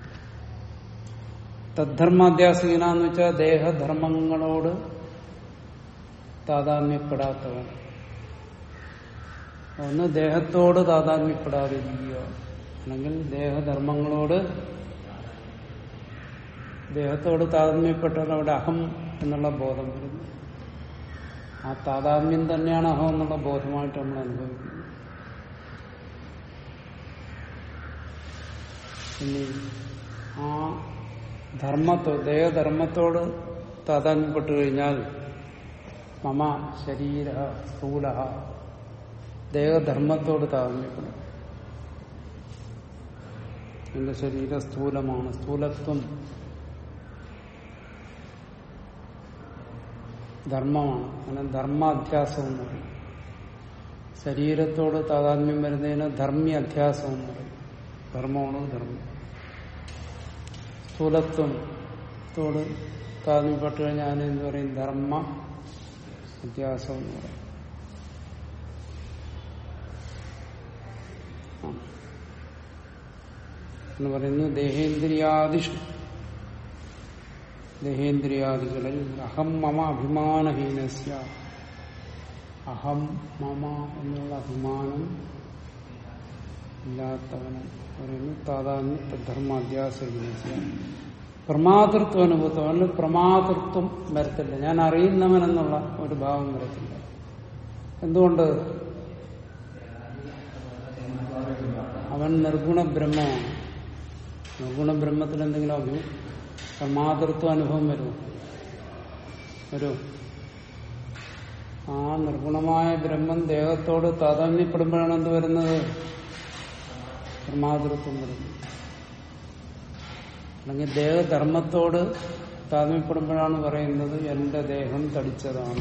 തദ്ധർമാധ്യാസികന എന്ന് വെച്ചാൽ ദേഹധർമ്മങ്ങളോട് താതാത്മ്യപ്പെടാത്തവൻ ഒന്ന് ദേഹത്തോട് താതാത്മ്യപ്പെടാതിരിക്കുക അല്ലെങ്കിൽ ദേഹധർമ്മങ്ങളോട് ദേഹത്തോട് താതാത്മ്യപ്പെട്ടാൽ അവിടെ അഹം എന്നുള്ള ബോധം വരുന്നു ആ താതാത്മ്യം തന്നെയാണ് അഹം എന്നുള്ള ബോധമായിട്ട് നമ്മൾ അനുഭവിക്കുന്നത് ഇനി ആ ധർമ്മത്തോ ദേഹധർമ്മത്തോട് താതാത്മ്യപ്പെട്ടു കഴിഞ്ഞാൽ മമ ശരീര സ്ഥൂല ദേഹധർമ്മത്തോട് താതാത്മ്യപ്പെടും എന്റെ ശരീര സ്ഥൂലമാണ് സ്ഥൂലത്വം ധർമ്മമാണ് അങ്ങനെ ധർമാധ്യാസം എന്ന് പറയും ശരീരത്തോട് താതാത്മ്യം വരുന്നതിന് ധർമ്മി അധ്യാസം എന്ന് പറയും ധർമ്മമാണ് ധർമ്മം സ്ഥൂലത്വത്തോട് താതാത്മ്യപ്പെട്ട് കഴിഞ്ഞാൽ അതിനെന്ത് പറയും ധർമ്മ അധ്യാസം എന്ന് പറയും എന്ന് പറയുന്നു ദേഹേന്ദ്രിയാദിഷു ദേഹേന്ദ്രിയാദികളിൽ അഹം മമ അഭിമാനഹീനസ്യ അഹം മമ എന്നുള്ള അഭിമാനം ഇല്ലാത്തവന് പറയുന്നു താതാത്മ്യ ധർമാധ്യാസഹീനസ്യ പ്രമാതൃത്വം അനുഭവത്വം അവന് പ്രമാതൃത്വം വരത്തില്ല ഞാൻ അറിയുന്നവനെന്നുള്ള ഒരു ഭാവം വരത്തില്ല എന്തുകൊണ്ട് അവൻ നിർഗുണ ബ്രഹ്മമാണ് നിർഗുണ ബ്രഹ്മത്തിൽ എന്തെങ്കിലും അഭി പ്രമാതൃത്വ അനുഭവം വരുമോ വരൂ ആ നിർഗുണമായ ബ്രഹ്മം ദേഹത്തോട് താതാമ്യപ്പെടുമ്പോഴാണ് എന്ത് വരുന്നത് പ്രമാതൃത്വം വരുന്നത് അല്ലെങ്കിൽ ദേഹധർമ്മത്തോട് താതാമ്യപ്പെടുമ്പോഴാണ് പറയുന്നത് എന്റെ ദേഹം തടിച്ചതാണ്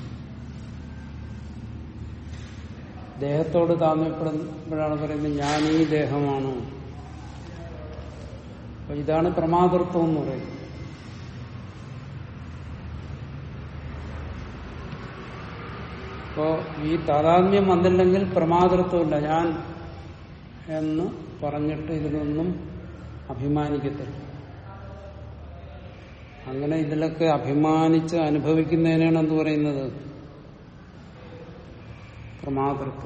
ദേഹത്തോട് താമ്യപ്പെടുമ്പോഴാണ് പറയുന്നത് ഞാൻ ഈ ദേഹമാണ് അപ്പൊ ഇതാണ് പ്രമാതൃത്വം എന്ന് പറയുന്നത് അപ്പോ ഈ താതാത്മ്യം വന്നില്ലെങ്കിൽ പ്രമാതൃത്വമില്ല ഞാൻ എന്ന് പറഞ്ഞിട്ട് ഇതിലൊന്നും അഭിമാനിക്കത്തില്ല അങ്ങനെ ഇതിലൊക്കെ അഭിമാനിച്ച് അനുഭവിക്കുന്നതിനാണ് എന്ത് പറയുന്നത് പ്രമാതൃത്വം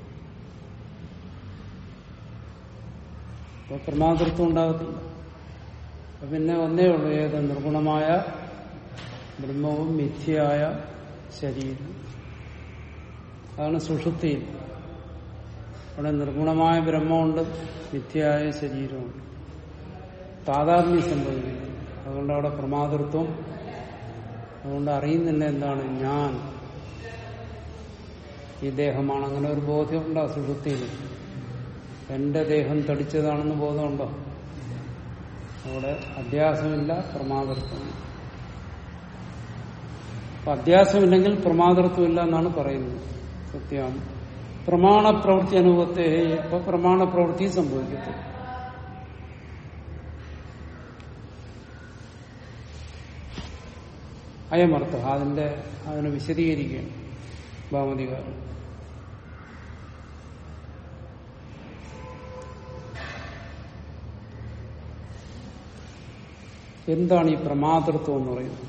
അപ്പൊ പ്രമാതൃത്വം ഉണ്ടാകത്തില്ല അപ്പൊ പിന്നെ ഒന്നേ ഉള്ളൂ ഏത് നിർഗുണമായ ബ്രഹ്മവും മിഥ്യയായ ശരീരം അതാണ് സുഷുപ്തിയിൽ അവിടെ നിർഗുണമായ ബ്രഹ്മമുണ്ട് മിഥ്യയായ ശരീരമുണ്ട് താതാത്മ്യം സംഭവിക്കുന്നു അതുകൊണ്ട് അവിടെ പ്രമാതൃത്വം അതുകൊണ്ട് അറിയുന്നില്ല എന്താണ് ഞാൻ ഈ ദേഹമാണ് അങ്ങനെ ഒരു ബോധ്യമുണ്ടോ സുഷുപ്തിയിൽ എന്റെ ദേഹം തടിച്ചതാണെന്ന് ബോധമുണ്ടോ അവിടെ അധ്യാസമില്ല പ്രമാദത്വമില്ല അപ്പൊ അധ്യാസമില്ലെങ്കിൽ പ്രമാദത്വമില്ല എന്നാണ് പറയുന്നത് സത്യം പ്രമാണ പ്രവൃത്തി അനുഭവത്തെ ഇപ്പൊ പ്രമാണ പ്രവൃത്തി സംഭവിക്കത്തില്ല അയമർത്ഥ അതിന്റെ അതിനെ വിശദീകരിക്കുകയാണ് ഭാമതികാരൻ എന്താണ് ഈ പ്രമാതൃത്വം എന്ന് പറയുന്നത്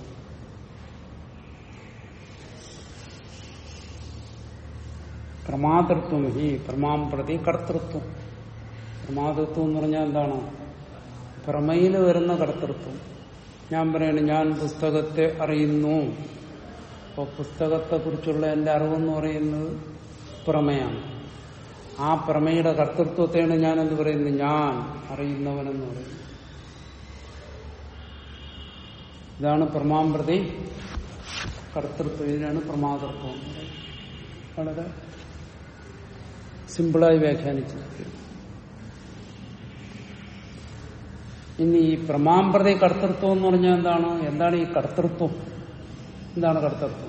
പ്രമാതൃത്വം ഹി പ്രമാം പ്രതി കർത്തൃത്വം പ്രമാതൃത്വം എന്ന് പറഞ്ഞാൽ എന്താണ് പ്രമയിൽ വരുന്ന കർത്തൃത്വം ഞാൻ പറയണ ഞാൻ പുസ്തകത്തെ അറിയുന്നു അപ്പോൾ പുസ്തകത്തെ കുറിച്ചുള്ള എന്റെ അറിവെന്ന് പറയുന്നത് പ്രമയാണ് ആ പ്രമയുടെ കർത്തൃത്വത്തെയാണ് ഞാൻ എന്ന് പറയുന്നത് ഞാൻ അറിയുന്നവനെന്ന് പറയുന്നത് ഇതാണ് പ്രമാം പ്രതി കർത്തൃത്വം ഇതിനാണ് പ്രമാതൃത്വം എന്ന് പറയുന്നത്. വളരെ സിമ്പിളായി വ്യാഖ്യാനിച്ചത് ഇനി ഈ പ്രമാമ്പ്രതി കർത്തൃത്വം എന്ന് പറഞ്ഞാൽ എന്താണ് എന്താണ് ഈ കർത്തൃത്വം എന്താണ് കർത്തൃത്വം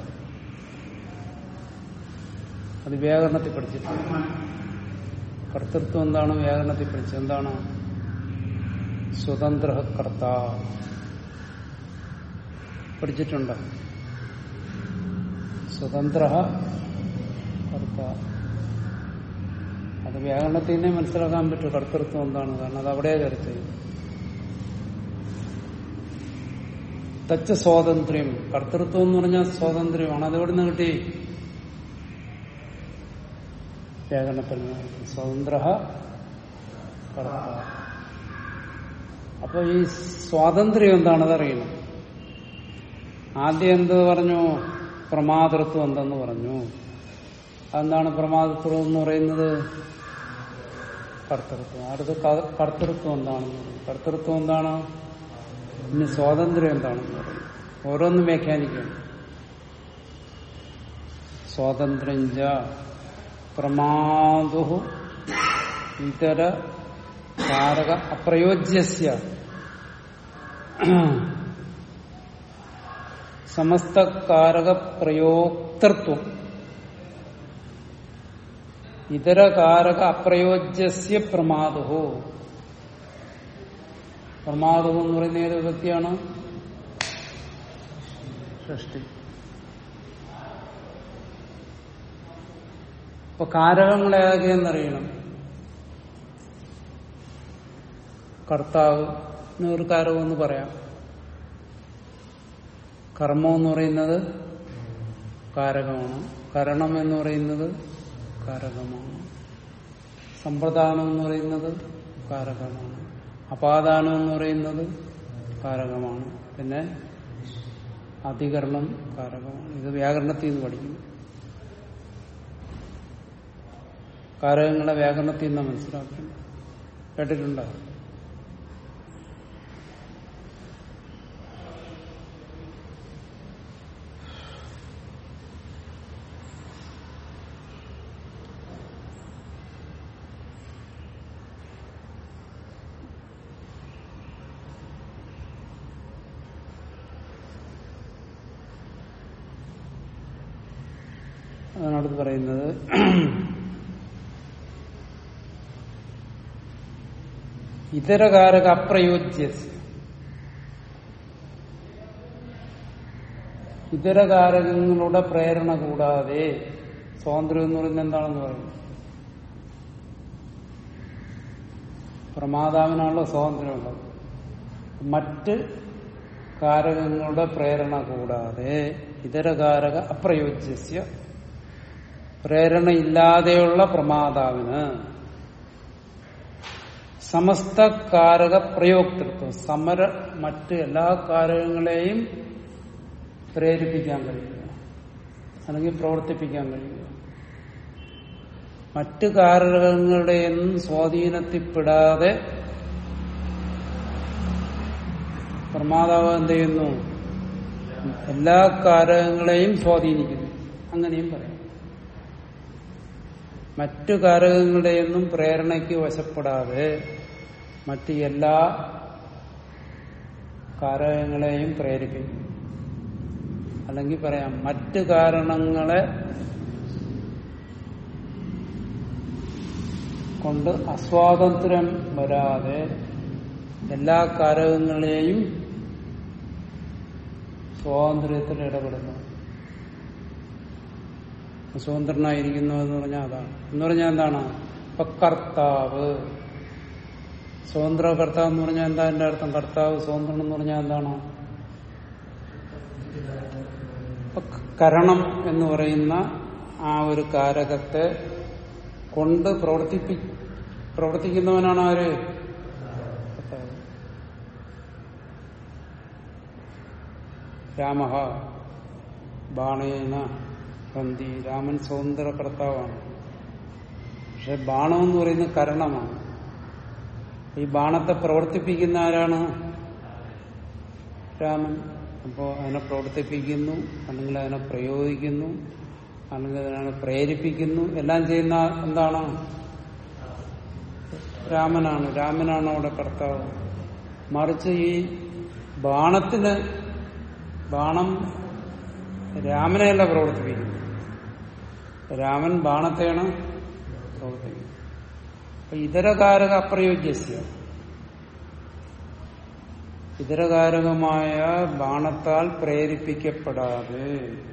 അത് വ്യാകരണത്തിൽ പഠിച്ചിട്ടുണ്ട് കർത്തൃത്വം എന്താണ് വ്യാകരണത്തിൽ പഠിച്ചത് എന്താണ് സ്വതന്ത്ര കർത്ത പഠിച്ചിട്ടുണ്ട് സ്വതന്ത്ര കർത്ത അത് വ്യാകരണത്തിൽ തന്നെ മനസ്സിലാക്കാൻ പറ്റും കർത്തൃത്വം എന്താണ് കാരണം അത് അവിടെ ചർച്ച ചെയ്യും തച്ച സ്വാതന്ത്ര്യം കർത്തൃത്വം എന്ന് പറഞ്ഞാൽ സ്വാതന്ത്ര്യമാണ് അത് എവിടെ നിന്ന് കിട്ടി വ്യാകരണത്തിൽ നിന്ന് കിട്ടി. സ്വതന്ത്ര കർത്ത അപ്പൊ ഈ സ്വാതന്ത്ര്യം എന്താണെന്ന് അറിയണം ആദ്യം എന്ത് പറഞ്ഞു പ്രമാതൃത്വം എന്തെന്ന് പറഞ്ഞു അതെന്താണ് പ്രമാതൃത്വം എന്ന് പറയുന്നത് കർത്തൃത്വം അടുത്ത് ക- കർത്തൃത്വം എന്താണെന്ന് പറയും കർത്തൃത്വം എന്താണ് ഇനി സ്വാതന്ത്ര്യം എന്താണെന്ന് പറയും ഓരോന്നും വ്യാഖ്യാനിക്കണം സ്വാതന്ത്ര്യം ച പ്രമാദു ഇതര കാരക അപ്രയോജ്യസ്യ സമസ്തകാരക പ്രയോക്തൃത്വം ഇതരകാരക അപ്രയോജ്യസ്യ പ്രമാദോ പ്രമാദം എന്ന് പറയുന്ന ഏത് വ്യക്തിയാണ് സൃഷ്ടി അപ്പൊ കാരകങ്ങൾ ഏതൊക്കെയെന്നറിയണം കർത്താവിന് ഒരു കാരകമെന്ന് പറയാം കർമ്മം എന്ന് പറയുന്നത് കാരകമാണ് കരണം എന്ന് പറയുന്നത് കാരകമാണ് സമ്പ്രദാനം എന്ന് പറയുന്നത് കാരകമാണ് അപാദാനം എന്ന് പറയുന്നത് കാരകമാണ് പിന്നെ അധികരണം കാരകമാണ് ഇത് വ്യാകരണത്തിൽ നിന്ന് പഠിക്കുന്നു കാരകങ്ങളെ വ്യാകരണത്തിൽ നിന്ന് മനസ്സിലാക്കുന്നു കേട്ടിട്ടുണ്ടോ അതാണ് അടുത്ത് പറയുന്നത് ഇതരകാരക അപ്രയോജ്യ ഇതരകാരകങ്ങളുടെ പ്രേരണ കൂടാതെ സ്വാതന്ത്ര്യം എന്ന് പറയുന്നത് എന്താണെന്ന് പറയുന്നത് പ്രമാതാവിനാണല്ലോ സ്വാതന്ത്ര്യമുള്ളത് മറ്റ് കാരകങ്ങളുടെ പ്രേരണ കൂടാതെ ഇതരകാരക അപ്രയോജ്യസ്യ പ്രേരണയില്ലാതെയുള്ള പ്രമാതാവിന് സമസ്ത കാരക പ്രയോക്തൃത്വം സമര മറ്റ് എല്ലാ കാരകങ്ങളെയും പ്രേരിപ്പിക്കാൻ കഴിയുക അല്ലെങ്കിൽ പ്രവർത്തിപ്പിക്കാൻ കഴിയുക മറ്റ് കാരകങ്ങളുടെയൊന്നും സ്വാധീനത്തിൽപ്പെടാതെ പ്രമാതാവ് എന്ത് ചെയ്യുന്നു എല്ലാ കാരകങ്ങളെയും സ്വാധീനിക്കുന്നു അങ്ങനെയും പറയാം മറ്റു കാരകങ്ങളുടെയൊന്നും പ്രേരണയ്ക്ക് വശപ്പെടാതെ മറ്റ് എല്ലാ കാരകങ്ങളെയും പ്രേരിപ്പിക്കും അല്ലെങ്കിൽ പറയാം മറ്റ് കാരണങ്ങളെ കൊണ്ട് അസ്വാതന്ത്ര്യം വരാതെ എല്ലാ കാരകങ്ങളെയും സ്വാതന്ത്ര്യത്തിൽ ഇടപെടുന്നു സ്വതന്ത്രനായിരിക്കുന്നു എന്ന് പറഞ്ഞാൽ അതാണ് എന്ന് പറഞ്ഞാൽ എന്താണ് ഇപ്പൊ കർത്താവ് സ്വതന്ത്ര കർത്താവ് എന്ന് പറഞ്ഞാൽ എന്താ എന്റെ അർത്ഥം കർത്താവ് സ്വതന്ത്രം എന്ന് പറഞ്ഞാൽ എന്താണ് ഇപ്പൊ കരണം എന്ന് പറയുന്ന ആ ഒരു കാരകത്തെ കൊണ്ട് പ്രവർത്തിപ്പി പ്രവർത്തിക്കുന്നവനാണ് ആര് കർത്താവ് രാമ ബാണേന ബന്തി രാമൻ സ്വതന്ത്ര കർത്താവാണ് പക്ഷെ ബാണം എന്ന് പറയുന്നത് കരണമാണ് ഈ ബാണത്തെ പ്രവർത്തിപ്പിക്കുന്ന ആരാണ് രാമൻ അപ്പോൾ അതിനെ പ്രവർത്തിപ്പിക്കുന്നു അല്ലെങ്കിൽ അതിനെ പ്രയോഗിക്കുന്നു അല്ലെങ്കിൽ അതിനെ പ്രേരിപ്പിക്കുന്നു എല്ലാം ചെയ്യുന്ന എന്താണ് രാമനാണ് രാമനാണ് അവിടെ കർത്താവ് മറിച്ച് ഈ ബാണത്തിന് ബാണം രാമനെയല്ല പ്രവർത്തിപ്പിക്കുന്നത് രാമൻ ബാണത്തെയാണ് പ്രവർത്തിക്കുന്നത് അപ്പൊ ഇതരകാരക അപ്രയോജ്യസ്യ ഇതരകാരകമായ ബാണത്താൽ പ്രേരിപ്പിക്കപ്പെടാതെ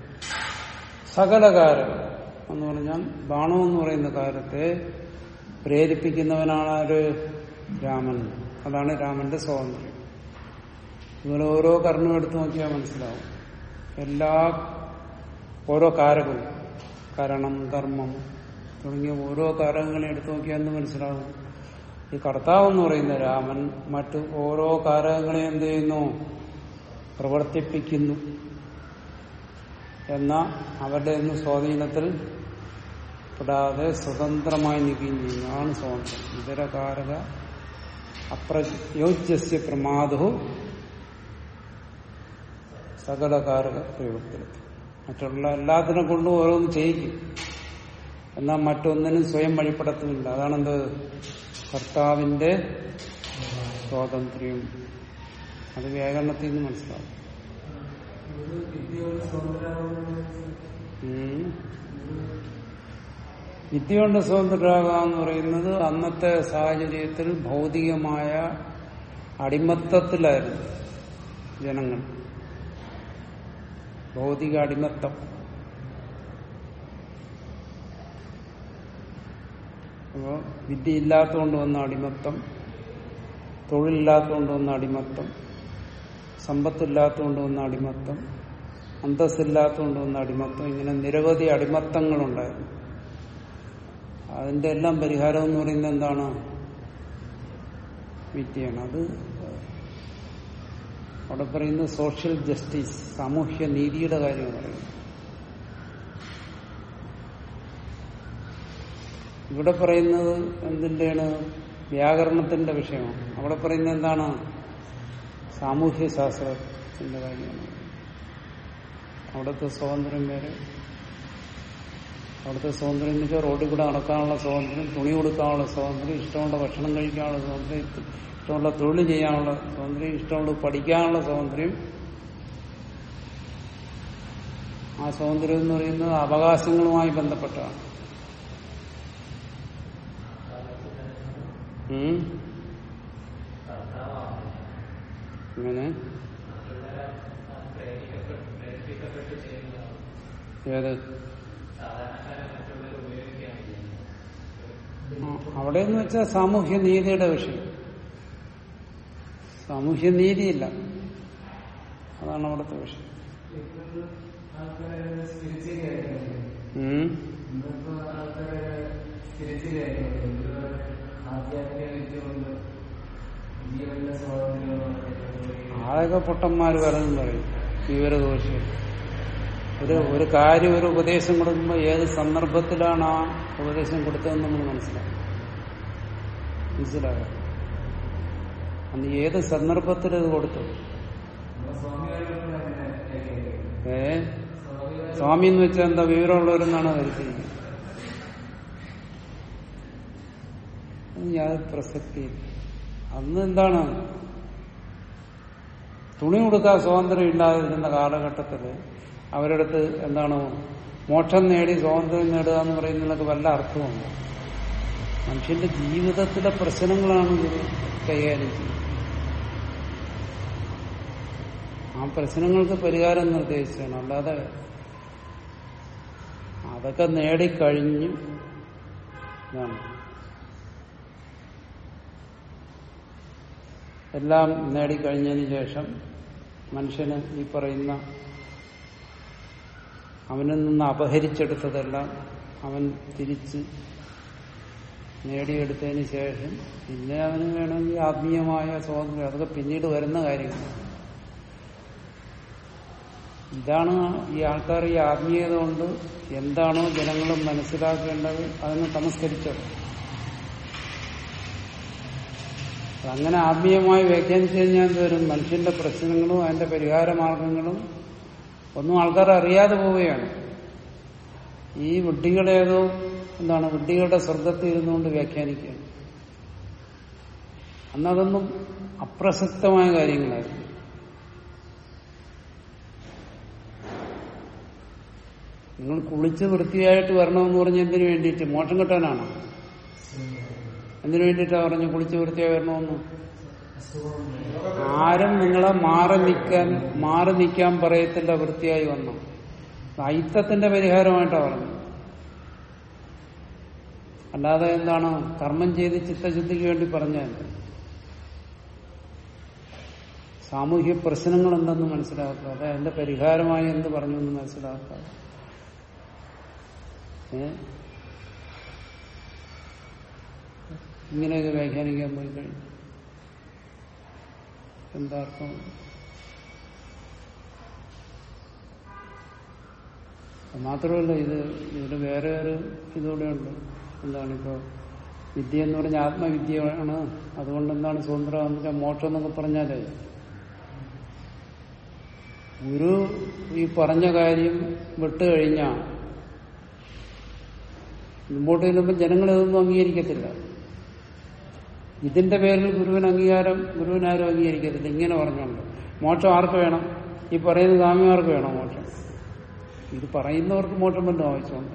സകലകാരകം എന്ന് പറഞ്ഞാൽ ബാണം എന്ന് പറയുന്ന കാര്യത്തെ പ്രേരിപ്പിക്കുന്നവനാണ് ആര് രാമൻ അതാണ് രാമന്റെ സ്വാതന്ത്ര്യം ഇങ്ങനെ ഓരോ കർമ്മം എടുത്തു നോക്കിയാൽ മനസ്സിലാവും എല്ലാ ഓരോ കാരകവും കരണം കർമ്മം തുടങ്ങിയ ഓരോ കാരകങ്ങളെ എടുത്തു നോക്കിയാൽ എന്ന് മനസ്സിലാവും ഈ കർത്താവ് എന്ന് പറയുന്ന രാമൻ മറ്റു ഓരോ കാരകങ്ങളെ എന്ത് ചെയ്യുന്നു പ്രവർത്തിപ്പിക്കുന്നു എന്ന അവരുടെ ഒന്നും സ്വാധീനത്തിൽ പെടാതെ സ്വതന്ത്രമായി നിൽക്കുകയും ചെയ്യുന്നു അതാണ് സ്വാതന്ത്ര്യം ഇതര കാരക അപ്രയോജ്യസ്യ പ്രമാദു സകലകാരക പ്രയോഗത്തിലെത്തും മറ്റുള്ള എല്ലാത്തിനെ കൊണ്ടും ഓരോന്ന് ചെയ്യിക്കും എന്നാൽ മറ്റൊന്നിനും സ്വയം വഴിപ്പെടുത്തുന്നില്ല അതാണെന്ത് കർത്താവിന്റെ സ്വാതന്ത്ര്യം അത് വ്യാകരണത്തിൽ നിന്ന് മനസ്സിലാവും ഉം. വിദ്യ കൊണ്ട് സ്വതന്ത്രരാകുക എന്ന് പറയുന്നത് അന്നത്തെ സാഹചര്യത്തിൽ ഭൗതികമായ അടിമത്തത്തിലായിരുന്നു ജനങ്ങൾ ഭൗതിക അടിമത്തം അപ്പോ വിദ്യ ഇല്ലാത്തതുകൊണ്ട് വന്ന അടിമത്തം തൊഴിലില്ലാത്തതുകൊണ്ട് വന്ന അടിമത്തം സമ്പത്തില്ലാത്തതുകൊണ്ട് വന്ന അടിമത്തം അന്തസ്സില്ലാത്തതുകൊണ്ട് വന്ന അടിമത്തം ഇങ്ങനെ നിരവധി അടിമത്തങ്ങളുണ്ടായിരുന്നു അതിന്റെ എല്ലാം പരിഹാരം എന്ന് പറയുന്നത് എന്താണ് വിദ്യയാണ് അത് അവിടെ പറയുന്നത് സോഷ്യൽ ജസ്റ്റിസ് സാമൂഹ്യ നീതിയുടെ കാര്യം പറയുന്നത് ഇവിടെ പറയുന്നത് എന്തിന്റെയാണ് വ്യാകരണത്തിന്റെ വിഷയമാണ് അവിടെ പറയുന്നത് എന്താണ് സാമൂഹ്യ ശാസ്ത്രത്തിന്റെ കാര്യമാണ് അവിടുത്തെ സ്വാതന്ത്ര്യം വേറെ അവിടുത്തെ സ്വാതന്ത്ര്യം എന്ന് വെച്ചാൽ റോഡിൽ കൂടെ നടക്കാനുള്ള സ്വാതന്ത്ര്യം തുണി കൊടുക്കാനുള്ള സ്വാതന്ത്ര്യം ഇഷ്ടമുള്ള ഭക്ഷണം കഴിക്കാനുള്ള സ്വാതന്ത്ര്യം ഇഷ്ടമുള്ള തൊഴിൽ ചെയ്യാനുള്ള സ്വാതന്ത്ര്യം ഇഷ്ടമുള്ള പഠിക്കാനുള്ള സ്വാതന്ത്ര്യം ആ സ്വാതന്ത്ര്യം എന്ന് പറയുന്നത് അവകാശങ്ങളുമായി ബന്ധപ്പെട്ടാണ് ഉം? ഇങ്ങനെ ഏത് ആ, അവിടെ എന്ന് വെച്ചാൽ സാമൂഹ്യ നീതിയുടെ വിഷയം സാമൂഹ്യ നീതിയില്ല അതാണ് അവിടുത്തെ വിഷയം ഉം. ആളൊക്കെ പൊട്ടന്മാര് പലതും പറയും വിവരദോഷി ഒരു ഒരു കാര്യം ഒരു ഉപദേശം കൊടുക്കുമ്പോൾ ഏത് സന്ദർഭത്തിലാണ് ആ ഉപദേശം കൊടുത്തതെന്ന് നമ്മൾ മനസ്സിലാക്കും മനസ്സിലാകാം അന്ന് ഏത് സന്ദർഭത്തിൽ ഇത് കൊടുത്തു ഏ സ്വാമി എന്ന് വെച്ചാൽ എന്താ വിവരമുള്ളവരെന്നാണ് ധരിച്ചിരിക്കുന്നത് അതിന് യാതൊരു പ്രസക്തി അന്ന് എന്താണ് തുണി കൊടുക്കാൻ സ്വാതന്ത്ര്യം ഇല്ലാതിരുന്ന കാലഘട്ടത്തില് അവരടുത്ത് എന്താണ് മോക്ഷം നേടി സ്വാതന്ത്ര്യം നേടുക എന്ന് പറയുന്നതിനൊക്കെ വല്ല അർത്ഥമുണ്ട് മനുഷ്യന്റെ ജീവിതത്തിലെ പ്രശ്നങ്ങളാണ് ഇത് കൈകാര്യം ചെയ്യുന്നത് ആ പ്രശ്നങ്ങൾക്ക് പരിഹാരം നിർദ്ദേശിച്ചാണ് അല്ലാതെ അതൊക്കെ നേടിക്കഴിഞ്ഞ് ഇതാണ് എല്ലാം നേടിക്കഴിഞ്ഞതിന് ശേഷം മനുഷ്യന് ഈ പറയുന്ന അവനിൽ നിന്ന് അപഹരിച്ചെടുത്തതെല്ലാം അവൻ തിരിച്ച് നേടിയെടുത്തതിന് ശേഷം പിന്നെ അവന് വേണമെങ്കിൽ ആത്മീയമായ സ്വാതന്ത്ര്യം അതൊക്കെ പിന്നീട് വരുന്ന കാര്യങ്ങളാണ് ഇതാണ് ഈ ആൾക്കാർ ഈ ആത്മീയത കൊണ്ട് എന്താണോ ജനങ്ങൾ മനസ്സിലാക്കേണ്ടത് അതിനെ തമസ്കരിച്ചത് അങ്ങനെ ആത്മീയമായി വ്യാഖ്യാനിച്ചു കഴിഞ്ഞാൽ എന്ത് വരും മനുഷ്യന്റെ പ്രശ്നങ്ങളും അതിന്റെ പരിഹാര മാർഗങ്ങളും ഒന്നും ആൾക്കാർ അറിയാതെ പോവുകയാണ് ഈ വിഡ്ഢികളേതോ എന്താണ് വിഡ്ഢികളുടെ സ്വർഗത്തിൽ ഇരുന്നുകൊണ്ട് വ്യാഖ്യാനിക്കുകയാണ് അന്നതൊന്നും അപ്രസക്തമായ കാര്യങ്ങളായിരുന്നു നിങ്ങൾ കുളിച്ച് വൃത്തിയായിട്ട് വരണമെന്ന് പറഞ്ഞ എന്തിനു വേണ്ടിയിട്ട് മോഷം കിട്ടാനാണോ എന്തിനു വേണ്ടിയിട്ടാ പറഞ്ഞു കുളിച്ച് വൃത്തിയായി വരണമെന്ന് ആരും നിങ്ങളെ മാറി നിൽക്കാൻ മാറി നിൽക്കാൻ പറയത്തില്ല വൃത്തിയായി വന്നു അയിത്തത്തിന്റെ പരിഹാരമായിട്ടാ പറഞ്ഞു അല്ലാതെ എന്താണ് കർമ്മം ചെയ്ത് ചിത്തശുദ്ധിക്ക് വേണ്ടി പറഞ്ഞാൽ സാമൂഹ്യ പ്രശ്നങ്ങൾ എന്തെന്ന് മനസ്സിലാക്കാതെ അതിന്റെ പരിഹാരമായി എന്ത് പറഞ്ഞു എന്ന് മനസ്സിലാക്കാതെ ഏ ഇങ്ങനെയൊക്കെ വ്യാഖ്യാനിക്കാൻ പോയി കഴിഞ്ഞു എന്താ അർത്ഥം മാത്രമല്ല ഇത് ഇതിന് വേറെ ഒരു ഇതുകൂടെ ഉണ്ട് എന്താണ് ഇപ്പോ വിദ്യ എന്ന് പറഞ്ഞാൽ ആത്മവിദ്യയാണ് അതുകൊണ്ട് എന്താണ് സ്വതന്ത്രം എന്ന് വെച്ചാൽ മോക്ഷം എന്നൊക്കെ പറഞ്ഞാല് ഗുരു ഈ പറഞ്ഞ കാര്യം വിട്ടുകഴിഞ്ഞാൽ മുമ്പോട്ട് ചെല്ലുമ്പോൾ ജനങ്ങൾ ഇതൊന്നും അംഗീകരിക്കത്തില്ല ഇതിന്റെ പേരിൽ ഗുരുവിന് അംഗീകാരം ഗുരുവിനാരും അംഗീകരിക്കത്തില്ല ഇങ്ങനെ പറഞ്ഞുകൊണ്ട് മോക്ഷം ആർക്ക് വേണം ഈ പറയുന്ന സ്വാമിമാർക്ക് വേണം മോക്ഷം ഇത് പറയുന്നവർക്ക് മോക്ഷം വല്ല ആവശ്യമുണ്ട്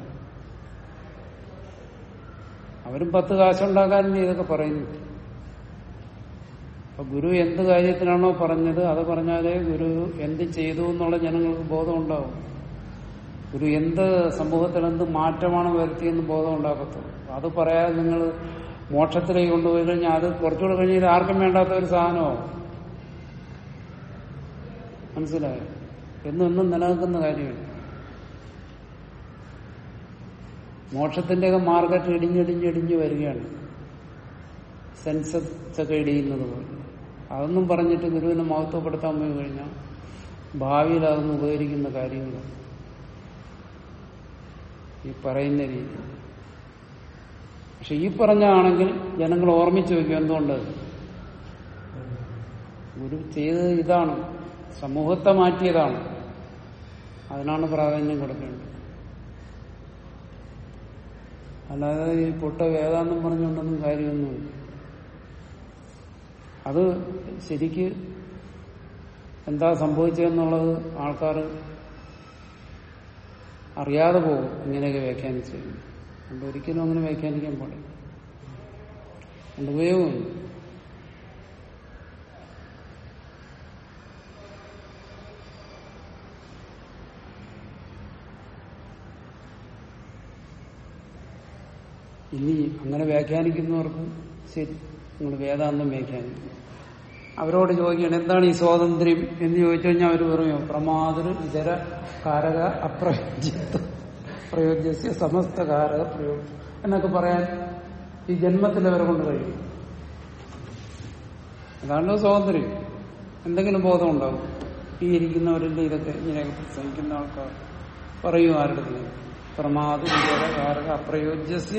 അവരും പത്ത് കാശുണ്ടാക്കാനല്ലേ ഇതൊക്കെ പറയുന്നു അപ്പൊ ഗുരു എന്ത് കാര്യത്തിനാണോ പറഞ്ഞത് അത് പറഞ്ഞാലേ ഗുരു എന്ത് ചെയ്തു എന്നുള്ള ജനങ്ങൾക്ക് ബോധം ഉണ്ടാവും ഗുരു എന്ത് സമൂഹത്തിൽ എന്ത് മാറ്റമാണ് വരുത്തിയെന്ന് ബോധം ഉണ്ടാക്കത്തുള്ളൂ അത് പറയാതെ നിങ്ങൾ മോക്ഷത്തിലേക്ക് കൊണ്ടുപോയി കഴിഞ്ഞാൽ അത് കുറച്ചുകൂടെ കഴിഞ്ഞാൽ ആർക്കും വേണ്ടാത്ത ഒരു സാധനമാവും മനസ്സിലായോ എന്നും എന്നും നിലനിൽക്കുന്ന കാര്യമാണ് മോക്ഷത്തിന്റെയൊക്കെ മാർക്കറ്റ് ഇടിഞ്ഞിടിഞ്ഞിടിഞ്ഞ് വരികയാണ് സെൻസസ് ഒക്കെ ഇടിയുന്നത് പോലെ അതൊന്നും പറഞ്ഞിട്ട് ഗുരുവിനെ മഹത്വപ്പെടുത്താൻ പോയി കഴിഞ്ഞാൽ ഭാവിയിൽ അതൊന്നും ഉപകരിക്കുന്ന കാര്യങ്ങൾ ഈ പറയുന്ന രീതി പക്ഷെ ഈ പറഞ്ഞാണെങ്കിൽ ജനങ്ങൾ ഓർമ്മിച്ചു വയ്ക്കും എന്തുകൊണ്ട് ഗുരു ചെയ്തത് ഇതാണ് സമൂഹത്തെ മാറ്റിയതാണ് അതിനാണ് പ്രാധാന്യം കൊടുക്കേണ്ടത് അല്ലാതെ ഈ പൊട്ട വേദാന്തം പറഞ്ഞുകൊണ്ടൊന്നും കാര്യമൊന്നുമില്ല അത് ശരിക്ക് എന്താ സംഭവിച്ചതെന്നുള്ളത് ആൾക്കാർ അറിയാതെ പോകും ഇങ്ങനെയൊക്കെ വ്യാഖ്യാനിച്ചു അതുകൊണ്ട് ഒരിക്കലും അങ്ങനെ വ്യാഖ്യാനിക്കാൻ പാടില്ല അതുകൊണ്ട് ഉപയോഗമില്ല ഇനി അങ്ങനെ വ്യാഖ്യാനിക്കുന്നവർക്ക് ശരി നിങ്ങൾ വേദാന്തം വ്യാഖ്യാനിക്കും അവരോട് ചോദിക്കണം എന്താണ് ഈ സ്വാതന്ത്ര്യം എന്ന് ചോദിച്ചു കഴിഞ്ഞാൽ അവർ പറയും പ്രമാതൃ ഇതര കാരക അപ്രയോജ്യത്വം പ്രയോജ്യസ്യ സമസ്ത കാരക പ്രയോജനം എന്നൊക്കെ പറയാൻ ഈ ജന്മത്തിൽ അവരെ കൊണ്ട് കഴിയും അതാണ് സ്വാതന്ത്ര്യം എന്തെങ്കിലും ബോധം ഉണ്ടാവും ഈ ഇരിക്കുന്നവരിൽ ഇതൊക്കെ ഇങ്ങനെയൊക്കെ പ്രസംഗിക്കുന്ന ആൾക്കാർ പറയും ആരുടെ പ്രമാദ ഇതര കാരക അപ്രയോജ്യസ്യ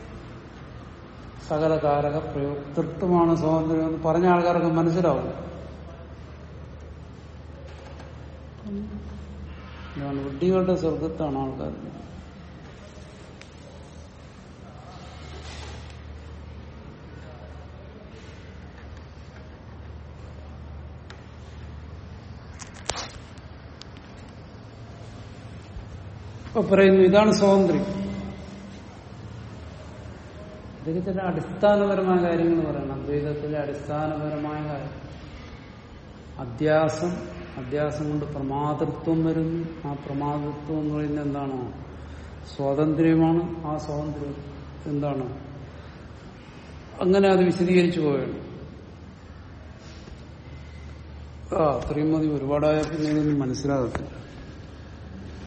സകല കാരക പ്രയോഗ തൃപ്തമാണ് സ്വാതന്ത്ര്യം എന്ന് പറഞ്ഞ ആൾക്കാർക്ക് മനസ്സിലാവും ഇതാണ് വിഡ്ഢികളുടെ സ്വർഗത്താണ് ആൾക്കാർ അപ്പൊ പറയുന്നു ഇതാണ് സ്വാതന്ത്ര്യം ഇതൊക്കെ ചില അടിസ്ഥാനപരമായ കാര്യങ്ങൾ പറയണം അദ്വൈതത്തിലെ അടിസ്ഥാനപരമായ കാര്യം അധ്യാസം അധ്യാസം കൊണ്ട് പ്രമാതൃത്വം വരുന്നു ആ പ്രമാതൃത്വം എന്ന് പറയുന്നത് എന്താണ് സ്വാതന്ത്ര്യമാണ് ആ സ്വാതന്ത്ര്യം എന്താണ് അങ്ങനെ അത് വിശദീകരിച്ചു പോവുകയാണ് ആ അത്രയും മതി ഒരുപാടായ പിന്നെ ഇതൊന്നും മനസ്സിലാകത്തില്ല